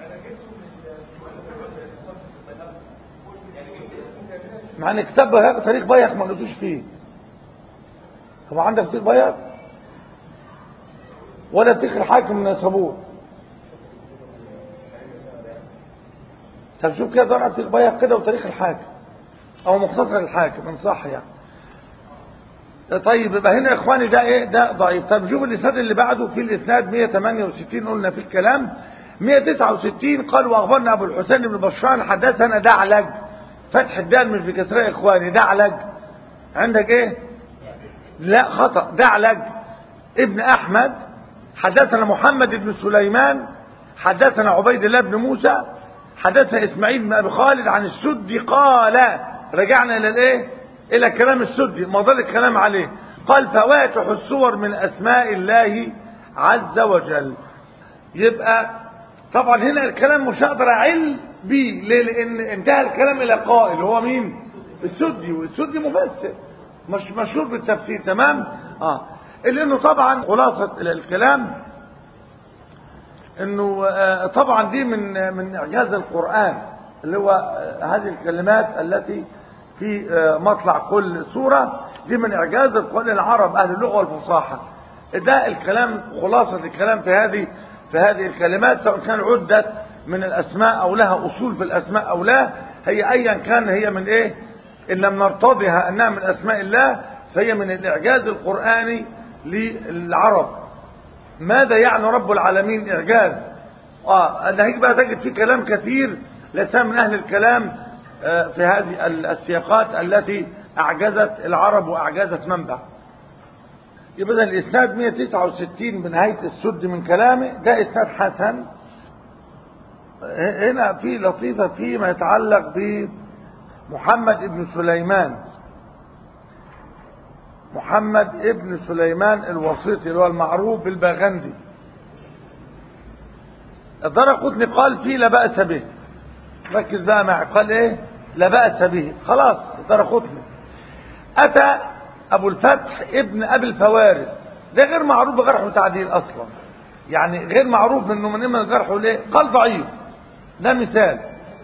[SPEAKER 1] مع ان كتاب بيهق تاريخ بيهق ما لقيتوش فيه هو عندك تاريخ بيهق ولا تاريخ الحاكم من صابور طب شوف كده دور على تاريخ بيهق كده وتاريخ الحاكم او مختصر الحاكم ان صح يعني طيب يبقى هنا يا اخواني ده ايه ده ضعيف طب شوف الاسناد اللي بعده في الاسناد 168 قلنا في الكلام 169 قال واخبرنا ابو الحسين بن بشار حدثنا دعلج فتح الدال مش بكسرها يا اخواني دعلج عندك ايه لا خطا دعلج ابن احمد حدثنا محمد بن سليمان حدثنا عبيد الله بن موسى حدثنا اسماعيل بن ابي خالد عن السدي قال رجعنا الى الايه الى كلام السدي ما ظل الكلام عليه قال فواتح الصور من اسماء الله عز وجل يبقى طبعا هنا الكلام مش هقدر اعل بيه ليه لان انتهى الكلام الى قائل هو مين السدي والسدي مفسر مش مشهور بالتفسير تمام اه الا انه طبعا خلاصه الكلام انه آه، طبعا دي من من اعجاز القران اللي هو آه، هذه الكلمات التي في آه، مطلع كل سوره دي من اعجاز القران العرب اهل اللغه والفصاحه ده الكلام خلاصه الكلام في هذه في هذه الكلمات سواء كان عدت من الاسماء او لها اصول في الاسماء او لا هي ايا كان هي من ايه ان لم نرتضها انها من اسماء الله فهي من الاعجاز القراني للعرب ماذا يعني رب العالمين إعجاز آه أنا هيك بقى تجد في كلام كثير ليس من أهل الكلام آه في هذه السياقات التي أعجزت العرب وأعجزت منبع يبقى ده الإسناد 169 بنهاية السد من كلامه ده إسناد حسن ه- هنا في لطيفة فيما يتعلق بمحمد ابن سليمان محمد ابن سليمان الوسيطي اللي هو المعروف بالباغندي الدرقطني قال فيه لا بأس به ركز بقى معي قال ايه لا بأس به خلاص الدرقطني أتى أبو الفتح ابن أبي الفوارس ده غير معروف بجرح وتعديل أصلا يعني غير معروف منه من من الجرح ليه قال ضعيف ده مثال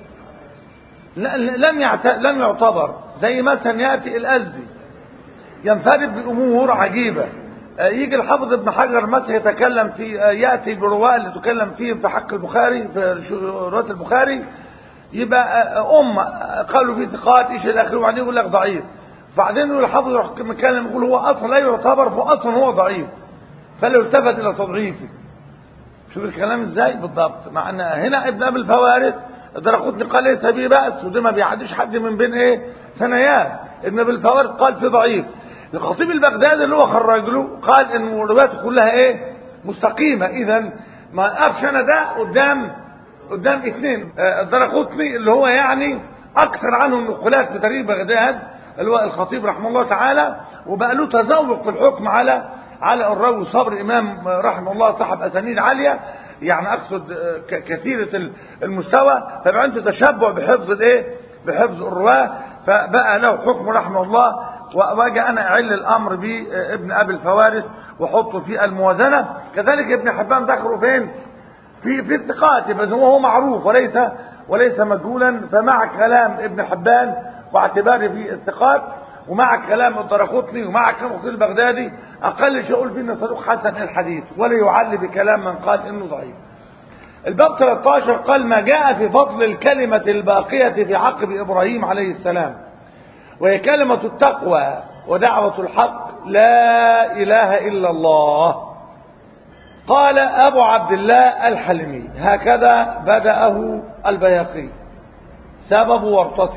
[SPEAKER 1] لا- لم يعت... لم يعتبر زي مثلا يأتي الأزدي ينفرد بأمور عجيبة آه، يجي الحافظ ابن حجر مثلا يتكلم في آه، يأتي برواة اللي تكلم فيه في حق البخاري في شو- رواية البخاري يبقى آه، أم آه، قالوا فيه ثقات إيش إلى آخره وبعدين يقول لك ضعيف بعدين يقول الحافظ يروح متكلم يقول هو أصلا لا يعتبر فهو أصلا هو ضعيف فلا يلتفت إلى تضعيفه شوف الكلام ازاي بالضبط مع ان هنا ابن ابي الفوارس الدرقطني قال ليس به بأس وده ما بيعديش حد من بين ايه ثناياه ابن ابي الفوارس قال في ضعيف الخطيب البغدادي اللي هو خرج له قال ان رواياته كلها ايه مستقيمه اذا ما اخشى انا ده قدام قدام اثنين آه، الدرقطني اللي هو يعني اكثر عنه النقولات في تاريخ بغداد اللي هو الخطيب رحمه الله تعالى وبقى له تذوق في الحكم على على الراوي صبر امام رحمه الله صاحب اسانيد عاليه يعني اقصد آه، ك- كثيره ال- المستوى فبقى عنده تشبع بحفظ الايه بحفظ الرواه فبقى له حكم رحمه الله و- واجي انا اعل الامر بابن ابي الفوارس واحطه في الموازنه كذلك ابن حبان ذكره فين في في الثقات بس هو هو معروف وليس وليس مجهولا فمع كلام ابن حبان واعتباره في الثقات ومع كلام الدرقطني ومع كلام الخطيب البغدادي اقل شيء اقول فيه انه صدوق حسن الحديث ولا يعل بكلام من قال انه ضعيف الباب 13 قال ما جاء في فضل الكلمة الباقية في عقب إبراهيم عليه السلام وهي كلمة التقوى ودعوة الحق لا إله إلا الله قال أبو عبد الله الحلمي هكذا بدأه البياقي سبب ورطته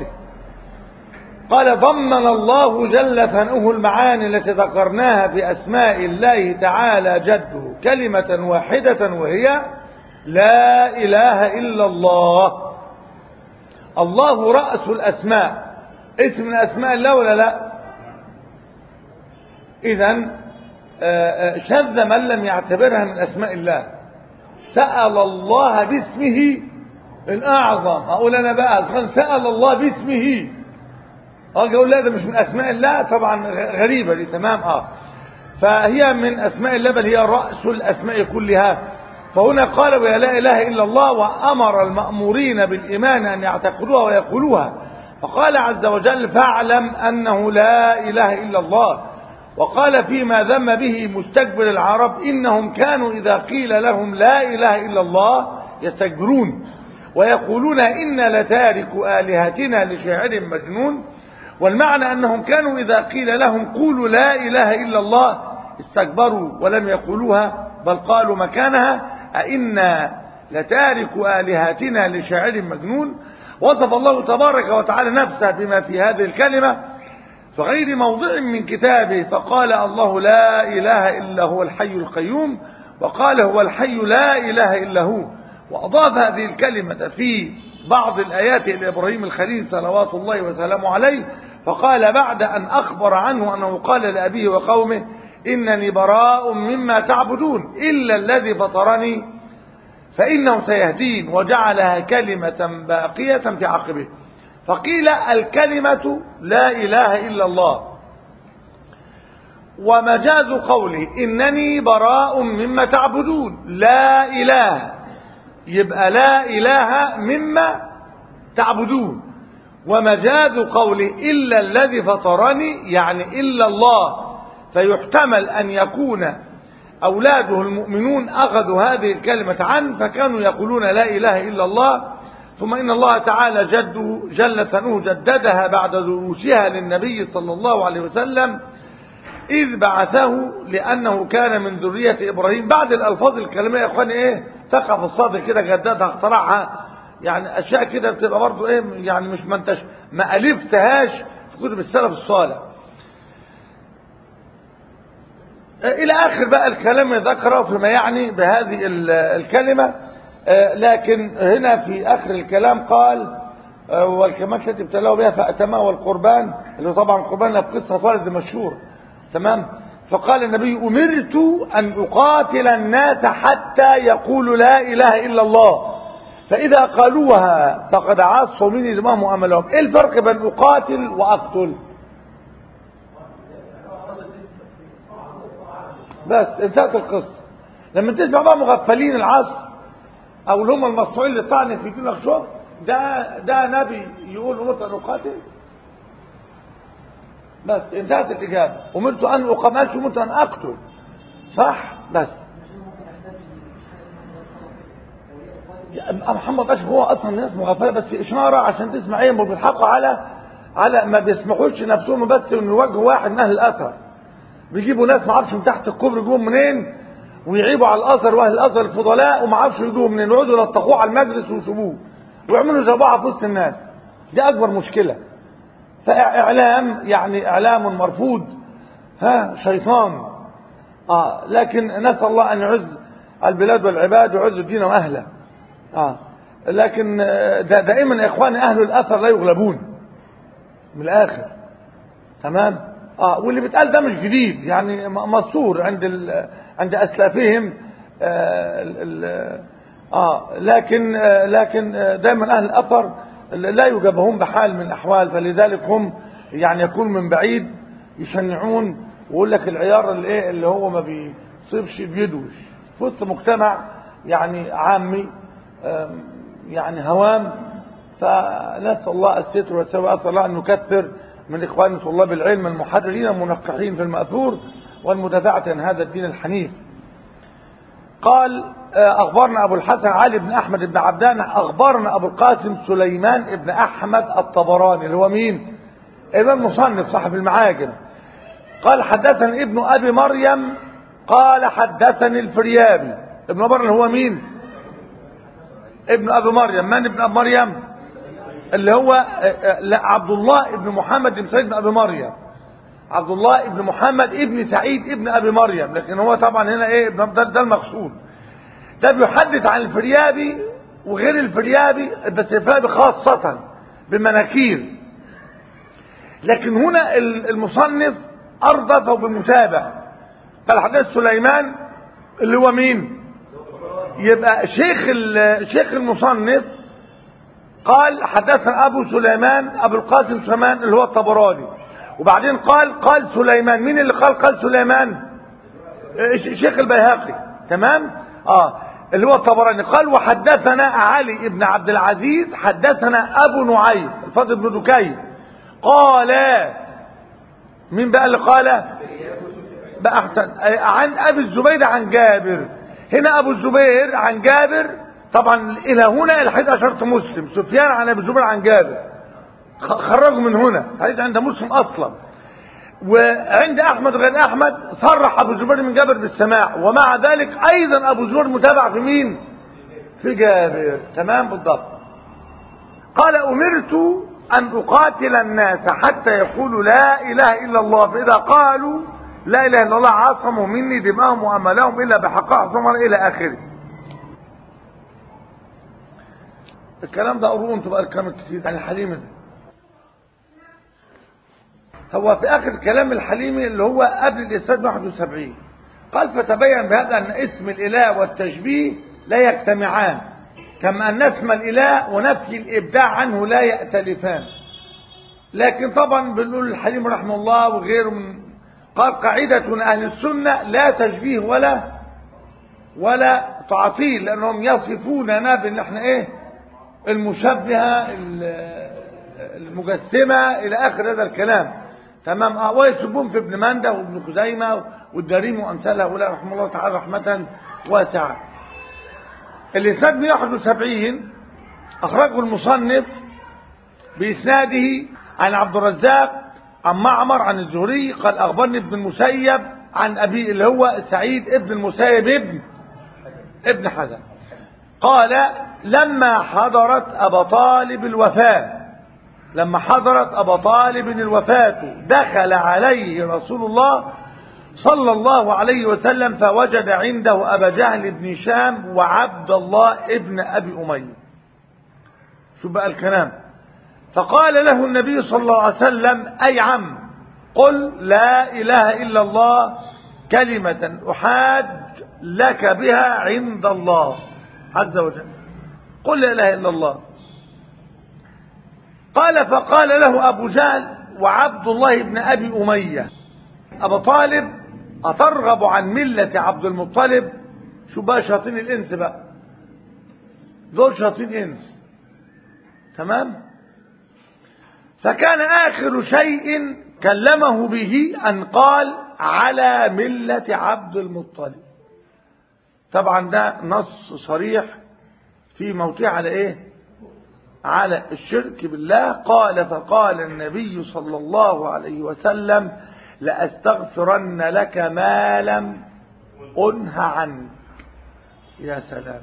[SPEAKER 1] قال ضمن الله جل ثنؤه المعاني التي ذكرناها في أسماء الله تعالى جده كلمة واحدة وهي لا إله إلا الله الله رأس الأسماء اسم من أسماء الله ولا لا إذا شذ من لم يعتبرها من أسماء الله سأل الله باسمه الأعظم أقول أنا بقى سأل الله باسمه أجي أقول لا ده مش من أسماء الله طبعا غريبة دي تمام أه فهي من أسماء الله بل هي رأس الأسماء كلها فهنا قال ويا لا إله إلا الله وأمر المأمورين بالإيمان أن يعتقدوها ويقولوها فقال عز وجل فاعلم أنه لا إله إلا الله وقال فيما ذم به مستكبر العرب إنهم كانوا إذا قيل لهم لا إله إلا الله يستكبرون ويقولون إن لتارك آلهتنا لشاعر مجنون والمعنى أنهم كانوا إذا قيل لهم قولوا لا إله إلا الله استكبروا ولم يقولوها بل قالوا مكانها أئنا لتارك آلهتنا لشاعر مجنون وصف الله تبارك وتعالى نفسه بما في هذه الكلمة فغير موضع من كتابه فقال الله لا إله إلا هو الحي القيوم وقال هو الحي لا إله إلا هو وأضاف هذه الكلمة في بعض الآيات إلى إبراهيم الخليل صلوات الله وسلامه عليه فقال بعد أن أخبر عنه أنه قال لأبيه وقومه إنني براء مما تعبدون إلا الذي فطرني فإنه سيهدين وجعلها كلمة باقية في عقبه فقيل الكلمة لا إله إلا الله ومجاز قوله إنني براء مما تعبدون لا إله يبقى لا إله مما تعبدون ومجاز قوله إلا الذي فطرني يعني إلا الله فيحتمل أن يكون أولاده المؤمنون أخذوا هذه الكلمة عنه فكانوا يقولون لا إله إلا الله ثم إن الله تعالى جده جل ثنوه جددها بعد دروسها للنبي صلى الله عليه وسلم إذ بعثه لأنه كان من ذرية إبراهيم بعد الألفاظ الكلمية يا إخواني إيه تقع في الصدر كده جددها اخترعها يعني أشياء كده بتبقى برضه إيه يعني مش ما انتش ما ألفتهاش في كتب السلف الصالح إلى آخر بقى الكلام ذكره فيما يعني بهذه الكلمة لكن هنا في آخر الكلام قال والكلمات التي ابتلاه بها فأتماه والقربان اللي هو طبعا القربان بقصة والد مشهور تمام فقال النبي أمرت أن أقاتل الناس حتى يقولوا لا إله إلا الله فإذا قالوها فقد عاصوا مني دماهم وأملهم إيه الفرق بين أقاتل وأقتل بس انتهت القصة لما تسمع بقى مغفلين العصر او اللي هم المصنوعين اللي طعن في دينك شوف ده ده نبي يقول امرت ان اقاتل بس انتهت الاجابه امرت ان اقاتل امرت ان اقتل صح بس محمد اشرف هو اصلا ناس مغفله بس اشاره عشان تسمع ايه بيضحكوا على على ما بيسمحوش نفسهم بس ان يواجهوا واحد من اهل الاثر بيجيبوا ناس ما اعرفش من تحت الكوبري يجيبهم منين ويعيبوا على الاثر واهل الاثر الفضلاء وما اعرفش يجيبوه منين ويقعدوا يلطخوه على المجلس ويسيبوه ويعملوا زباعه في وسط الناس دي اكبر مشكله فاعلام يعني اعلام مرفوض ها شيطان اه لكن نسال الله ان يعز البلاد والعباد ويعز الدين واهله اه لكن دا دائما يا اخواني اهل الاثر لا يغلبون من الاخر تمام اه واللي بيتقال ده مش جديد يعني مصور عند عند اسلافهم آه, ال آه لكن آه لكن دايما اهل الاثر لا يجابهون بحال من الاحوال فلذلك هم يعني يكون من بعيد يشنعون ويقول لك العيار اللي ايه اللي هو ما بيصيبش بيدوش في وسط مجتمع يعني عامي يعني هوام فنسال الله الستر والسوء اسال الله ان يكثر من إخوان طلاب العلم المحررين المنقحين في المأثور والمدافعة عن هذا الدين الحنيف قال أخبرنا أبو الحسن علي بن أحمد بن عبدان أخبرنا أبو القاسم سليمان بن أحمد الطبراني اللي هو مين إمام مصنف صاحب المعاجم قال حدثني ابن أبي مريم قال حدثني الفريابي ابن مريم هو مين ابن أبي مريم من ابن أبي مريم اللي هو عبد الله ابن محمد بن سعيد بن ابي مريم عبد الله ابن محمد ابن سعيد ابن ابي مريم لكن هو طبعا هنا ايه ده, ده المقصود ده بيحدث عن الفريابي وغير الفريابي بس الفريابي خاصة بمناكير لكن هنا المصنف أردفه بالمتابع قال حدث سليمان اللي هو مين يبقى شيخ ال- شيخ المصنف قال حدثنا أبو سليمان أبو القاسم سليمان اللي هو الطبراني وبعدين قال قال سليمان مين اللي قال قال سليمان ش- شيخ البيهقي تمام اه اللي هو الطبراني قال وحدثنا علي بن عبد العزيز حدثنا ابو نعيم الفضل بن دكين قال مين بقى اللي قال بقى احسن آه، عن ابي الزبير عن جابر هنا ابو الزبير عن جابر طبعا الى هنا الحديث اشرت مسلم سفيان عن ابي الزبير عن جابر خ- خرجوا من هنا الحديث عند مسلم اصلا وعند احمد غير احمد صرح ابو زبير من جابر بالسماع ومع ذلك ايضا ابو زبير متابع في مين في جابر تمام بالضبط قال امرت ان اقاتل الناس حتى يقولوا لا اله الا الله فاذا قالوا لا اله الا الله عصموا مني دماءهم واملهم الا بحق عصمر الى اخره الكلام ده قروه انتوا بقى الكلام كتير عن الحليم ده هو في اخر كلام الحليمي اللي هو قبل الاسناد 71 قال فتبين بهذا ان اسم الاله والتشبيه لا يجتمعان كما ان اسم الاله ونفي الابداع عنه لا يأتلفان لكن طبعا بنقول الحليم رحمه الله وغيره من قال قاعدة اهل السنة لا تشبيه ولا ولا تعطيل لانهم يصفوننا بان احنا ايه المشبهة ال- المجسمة إلى آخر هذا الكلام تمام اه ويسبون في ابن مندة وابن خزيمة والداريم وأمثال هؤلاء رحمه الله تعالى رحمة واسعة الإسناد 171 أخرجه المصنف بإسناده عن عبد الرزاق عن معمر عن الزهري قال أخبرني ابن المسيب عن أبي اللي هو سعيد ابن المسيب ابن ابن حزم قال لما حضرت أبا طالب الوفاة لما حضرت أبا طالب الوفاة دخل عليه رسول الله صلى الله عليه وسلم فوجد عنده أبا جهل بن شام وعبد الله ابن أبي أمية شو بقى الكلام فقال له النبي صلى الله عليه وسلم أي عم قل لا إله إلا الله كلمة أحاج لك بها عند الله عز وجل قل لا إله إلا الله قال فقال له أبو جهل وعبد الله بن أبي أمية أبا طالب أترغب عن ملة عبد المطلب شو بقى شياطين الإنس بقى دول شياطين إنس تمام فكان آخر شيء كلمه به أن قال على ملة عبد المطلب طبعا ده نص صريح في موضوع على ايه على الشرك بالله قال فقال النبي صلى الله عليه وسلم لأستغفرن لك ما لم أنه عنك يا سلام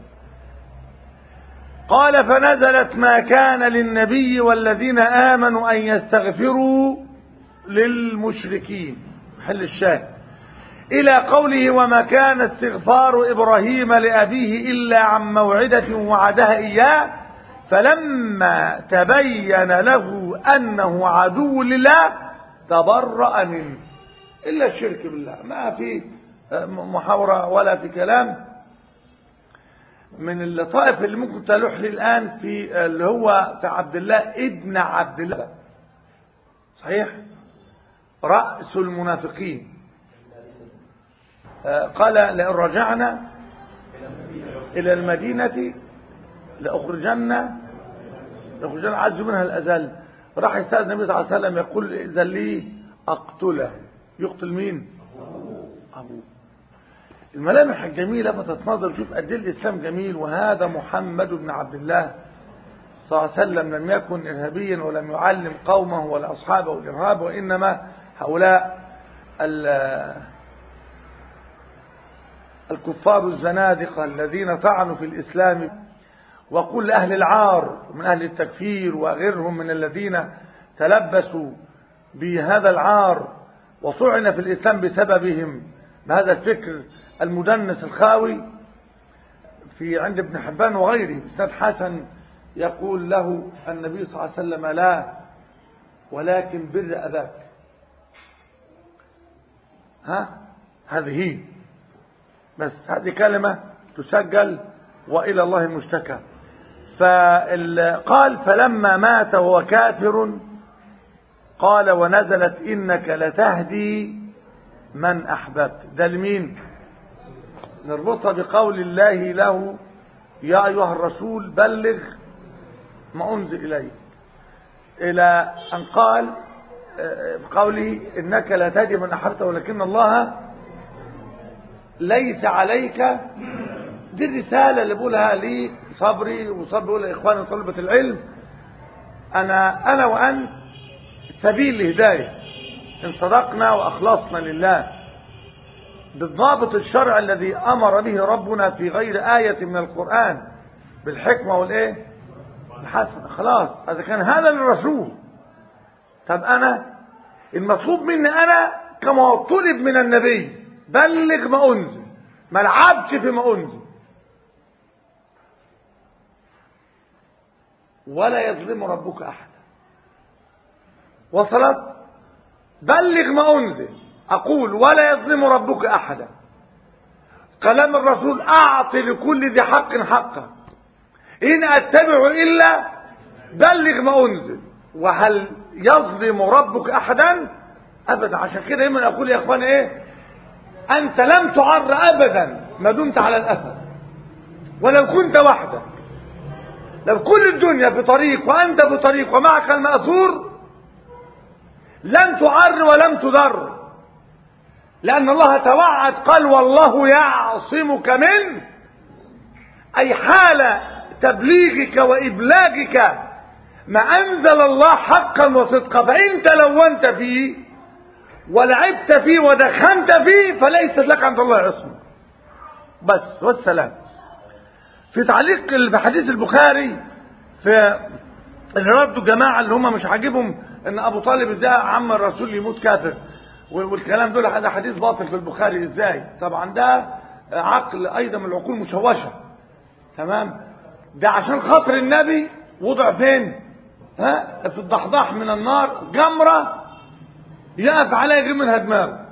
[SPEAKER 1] قال فنزلت ما كان للنبي والذين آمنوا أن يستغفروا للمشركين حل الشاهد إلى قوله وما كان استغفار إبراهيم لأبيه إلا عن موعدة وعدها إياه فلما تبين له أنه عدو لله تبرأ منه إلا الشرك بالله ما في محاورة ولا في كلام من اللطائف اللي ممكن تلوح لي الآن في اللي هو في عبد الله ابن عبد الله صحيح رأس المنافقين قال لئن رجعنا إلى المدينة لأخرجن لأخرجن عز منها الأزل راح يسأل النبي صلى الله عليه وسلم يقول إذا لي أقتله يقتل مين أبوه الملامح الجميلة فتتنظر شوف قد ايه الإسلام جميل وهذا محمد بن عبد الله صلى الله عليه وسلم لم يكن إرهابيا ولم يعلم قومه ولا أصحابه الإرهاب وإنما هؤلاء الكفار الزنادقة الذين طعنوا في الإسلام وكل أهل العار من أهل التكفير وغيرهم من الذين تلبسوا بهذا العار وطعن في الإسلام بسببهم بهذا الفكر المدنس الخاوي في عند ابن حبان وغيره سيد حسن يقول له النبي صلى الله عليه وسلم لا ولكن بر أباك ها هذه هي بس هذه كلمة تسجل وإلى الله المشتكى فقال فلما مات وهو كافر قال ونزلت إنك لتهدي من أحببت ده لمين نربطها بقول الله له يا أيها الرسول بلغ ما أنزل إليك إلى أن قال في قوله إنك لا تهدي من أحببت ولكن الله ليس عليك دي الرسالة اللي بقولها لي صبري وصبري بقولها إخواني طلبة العلم أنا أنا وأنت سبيل الهداية إن صدقنا وأخلصنا لله بالضابط الشرع الذي أمر به ربنا في غير آية من القرآن بالحكمة والإيه الحسنة خلاص هذا كان هذا للرسول طب أنا المطلوب مني أنا كما طلب من النبي بلغ ما أنزل ما العبش فيما أنزل ولا يظلم ربك أحدا وصلت بلغ ما أنزل أقول ولا يظلم ربك أحدا كلام الرسول أعطي لكل ذي حق حقه إن أتبع إلا بلغ ما أنزل وهل يظلم ربك أحدا أبدا عشان كده دايما أقول يا إخواني إيه أنت لم تعر أبدا ما دمت على الأثر ولو كنت وحدك لو كل الدنيا في طريق وأنت في طريق ومعك المأثور لن تعر ولم تضر لأن الله توعد قال والله يعصمك من أي حال تبليغك وإبلاغك ما أنزل الله حقا وصدقا فإنت لونت فيه ولعبت فيه ودخنت فيه فليست لك عند الله عصمة بس والسلام في تعليق في حديث البخاري في اللي ردوا جماعة اللي هم مش عاجبهم ان ابو طالب ازاي عم الرسول يموت كافر والكلام دول هذا حديث باطل في البخاري ازاي طبعا ده عقل ايضا من العقول مشوشة تمام ده عشان خاطر النبي وضع فين ها في الضحضاح من النار جمرة يقف عليها يغيب منها دماغه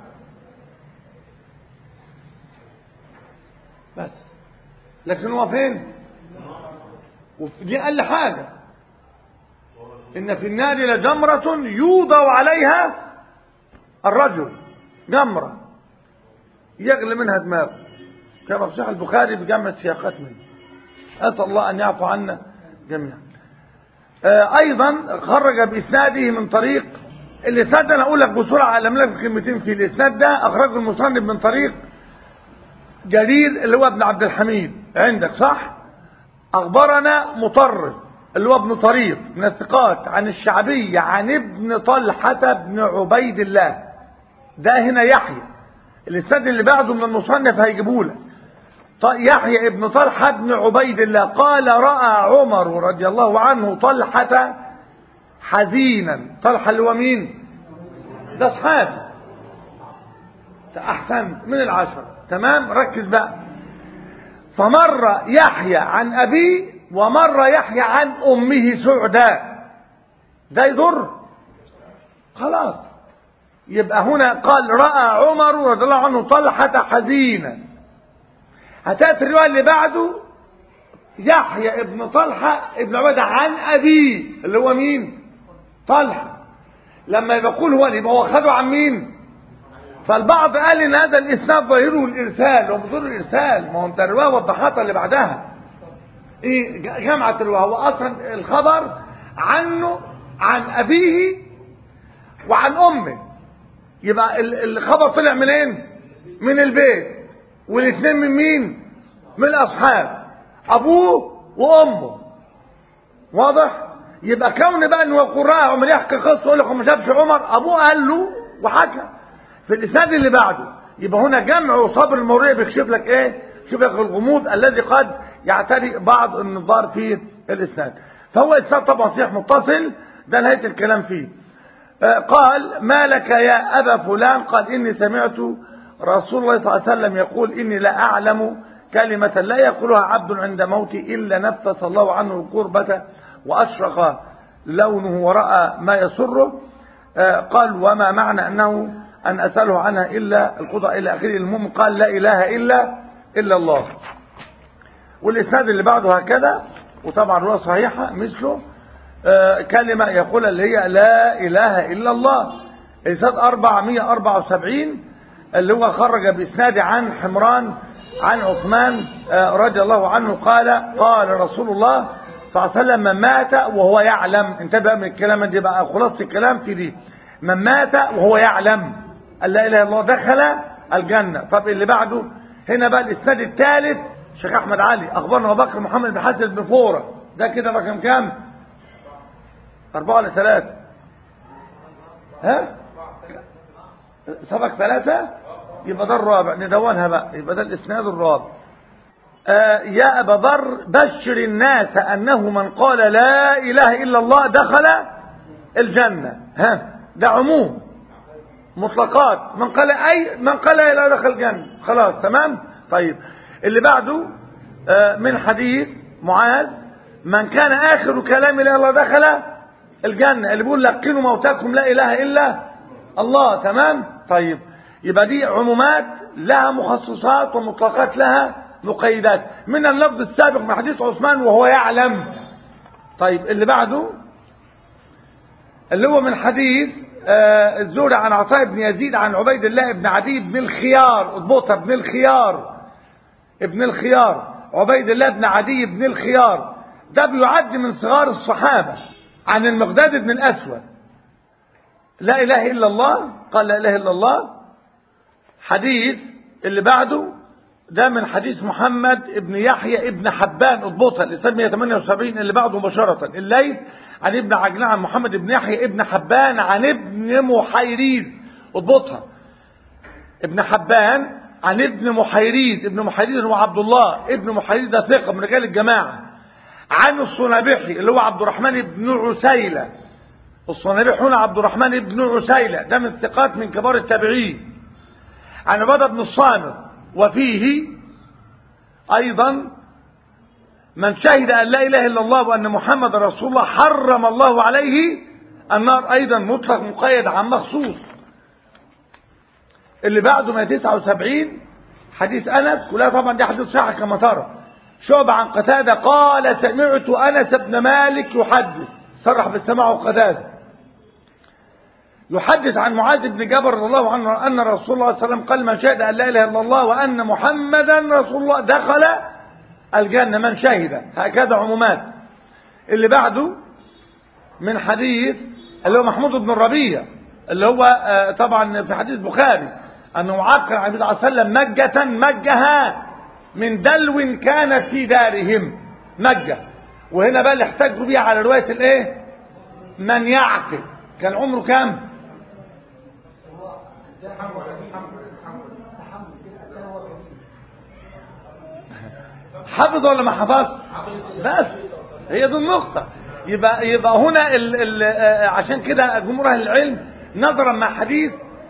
[SPEAKER 1] بس لكن هو فين دي اقل حاجه ان في النار لجمرة يوضع عليها الرجل جمرة يغلي منها دماغه كما في صحيح البخاري بجمع سياقات منه اسال الله ان يعفو عنا جميعا ايضا خرج باسناده من طريق الاسناد ده انا اقول لك بسرعه الم لك كلمتين في الاسناد ده اخرجه المصنف من طريق جرير اللي هو ابن عبد الحميد عندك صح اخبرنا مطرف اللي هو ابن طريف من الثقات عن الشعبي عن ابن طلحة بن عبيد الله ده هنا يحيى الاسناد اللي بعده من المصنف هيجيبه لك يحيى ابن طلحة بن عبيد الله قال رأى عمر رضي الله عنه طلحة حزينا طلحة اللي هو مين ده صحابي أحسن من العشرة تمام ركز بقى فمر يحيى عن أبيه ومر يحيى عن أمه سعداء ده يضر خلاص يبقى هنا قال رأى عمر رضي الله عنه طلحة حزينا هتأتي الرواية اللي بعده يحيى ابن طلحة ابن عبادة عن أبيه اللي هو مين طلحة لما يقول هو يبقى هو خده عن مين فالبعض قال ان هذا الاسناد ظاهره الارسال ومظهر الارسال ما هو انت الروايه وضحتها اللي بعدها ايه جمعت الروايه هو اصلا الخبر عنه عن ابيه وعن امه يبقى الخبر طلع منين من البيت والاثنين من مين من الاصحاب ابوه وامه واضح يبقى كون بقى ان القراء عمر يحكي قصه يقول لك ما شافش عمر ابوه قال له وحكى في الاسناد اللي بعده يبقى هنا جمع وصبر الموريه بيكشف لك ايه شوف لك الغموض الذي قد يعتري بعض النظار في الاسناد فهو اسناد طبعا صحيح متصل ده نهايه الكلام فيه آه قال ما لك يا ابا فلان قال اني سمعت رسول الله صلى الله عليه وسلم يقول اني لا اعلم كلمه لا يقولها عبد عند موتي الا نفس الله عنه القربه واشرق لونه وراى ما يسره آه قال وما معنى انه أن أسأله عنها إلا القدرة إلى آخره المهم قال لا إله إلا إلا الله والإسناد اللي بعده هكذا وطبعا رواية صحيحة مثله آه كلمة يقول اللي هي لا إله إلا الله إسناد 474 اللي هو خرج بإسناد عن حمران عن عثمان آه رضي الله عنه قال قال رسول الله صلى الله عليه وسلم من مات وهو يعلم انتبه من الكلام دي بقى خلاصة الكلام في دي من مات وهو يعلم أن لا إله إلا الله دخل الجنة طب اللي بعده هنا بقى الإسناد الثالث شيخ أحمد علي أخبرنا أبو بكر محمد بن حسن بن فورة ده كده رقم كام؟ أربعة ولا ثلاثة؟ ها؟ سبق ثلاثة؟ يبقى ده الرابع ندونها بقى يبقى ده الإسناد الرابع آه يا أبا ذر بشر الناس أنه من قال لا إله إلا الله دخل الجنة ها ده عموم مطلقات من قال أي من قال لا إله دخل الجنة خلاص تمام طيب اللي بعده آه من حديث معاذ من كان آخر كلام لا الله دخل الجنة اللي بيقول لقنوا موتاكم لا إله إلا الله تمام طيب يبقى دي عمومات لها مخصصات ومطلقات لها مقيدات من اللفظ السابق من حديث عثمان وهو يعلم طيب اللي بعده اللي هو من حديث آه الزوري عن عطاء بن يزيد عن عبيد الله بن عدي بن الخيار اضبطها بن الخيار ابن الخيار عبيد الله بن عدي بن الخيار ده بيعد من صغار الصحابة عن المقداد بن الأسود لا إله إلا الله قال لا إله إلا الله حديث اللي بعده ده من حديث محمد ابن يحيى ابن حبان اضبطها الاسناد 178 اللي بعده مباشرة الليث عن ابن عجلان عن محمد بن يحيى ابن حبان عن ابن محيريز اضبطها ابن حبان عن ابن محيريز ابن محيريز هو عبد الله ابن محيريز ده ثقة من رجال الجماعة عن الصنابحي اللي هو عبد الرحمن بن عسيلة الصنابحي هنا عبد الرحمن بن عسيلة ده من الثقات من كبار التابعين عن عبادة بن الصامت وفيه أيضا من شهد أن لا إله إلا الله وأن محمد رسول الله حرم الله عليه النار أيضا مطلق مقيد عن مخصوص اللي بعده 179 حديث أنس كلها طبعا دي حديث صحيح كما ترى شعب عن قتادة قال سمعت أنس بن مالك يحدث صرح بالسماع وقتادة يحدث عن معاذ بن جبل رضي الله عنه أن رسول الله صلى الله عليه وسلم قال من شهد أن لا إله إلا الله وأن محمدا رسول الله دخل الجنة من شهد هكذا عمومات اللي بعده من حديث اللي هو محمود بن الربيع اللي هو طبعا في حديث بخاري أنه عقر عن النبي صلى الله عليه وسلم مجة مجها من دلو كانت في دارهم مجة وهنا بقى اللي احتجوا بيها على رواية الايه من يعقل كان عمره كام حفظ ولا ما حفظ بس هي دي النقطة يبقى يبقى هنا ال ال عشان كده جمهور اهل العلم نظرا مع حديث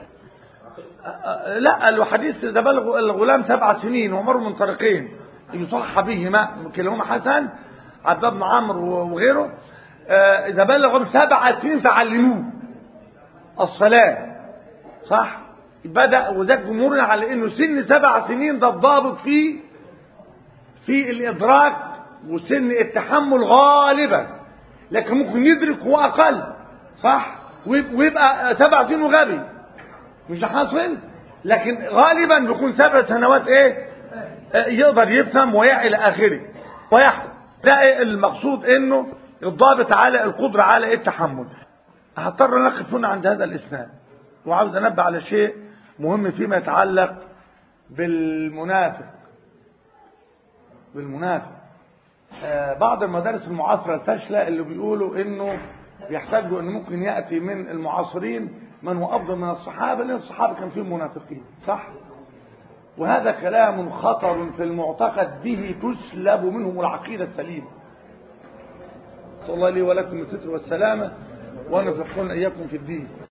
[SPEAKER 1] لا الحديث ده بلغ الغلام سبع سنين ومر من طريقين يصح بهما كلاهما حسن عبد بن عمرو وغيره اذا بلغوا سبع سنين فعلموه الصلاه صح بدا وذاك جمهورنا على انه سن سبع سنين ده الضابط فيه في الادراك وسن التحمل غالبا لكن ممكن يدرك هو اقل صح ويبقى سبع سنين وغبي مش ده حاصل لكن غالبا بيكون سبع سنوات ايه يقدر يفهم ويعي الى اخره ويحكم ده المقصود انه الضابط على القدرة على التحمل هضطر نقف هنا عند هذا الاسناد وعاوز انبه على شيء مهم فيما يتعلق بالمنافق بالمنافق آه بعض المدارس المعاصرة الفاشلة اللي بيقولوا انه بيحتاجوا ان ممكن يأتي من المعاصرين من هو افضل من الصحابة لان الصحابة كان فيهم منافقين صح وهذا كلام خطر في المعتقد به تسلب منهم العقيدة السليمة صلى الله لي ولكم الستر والسلامة ونفقنا إياكم في الدين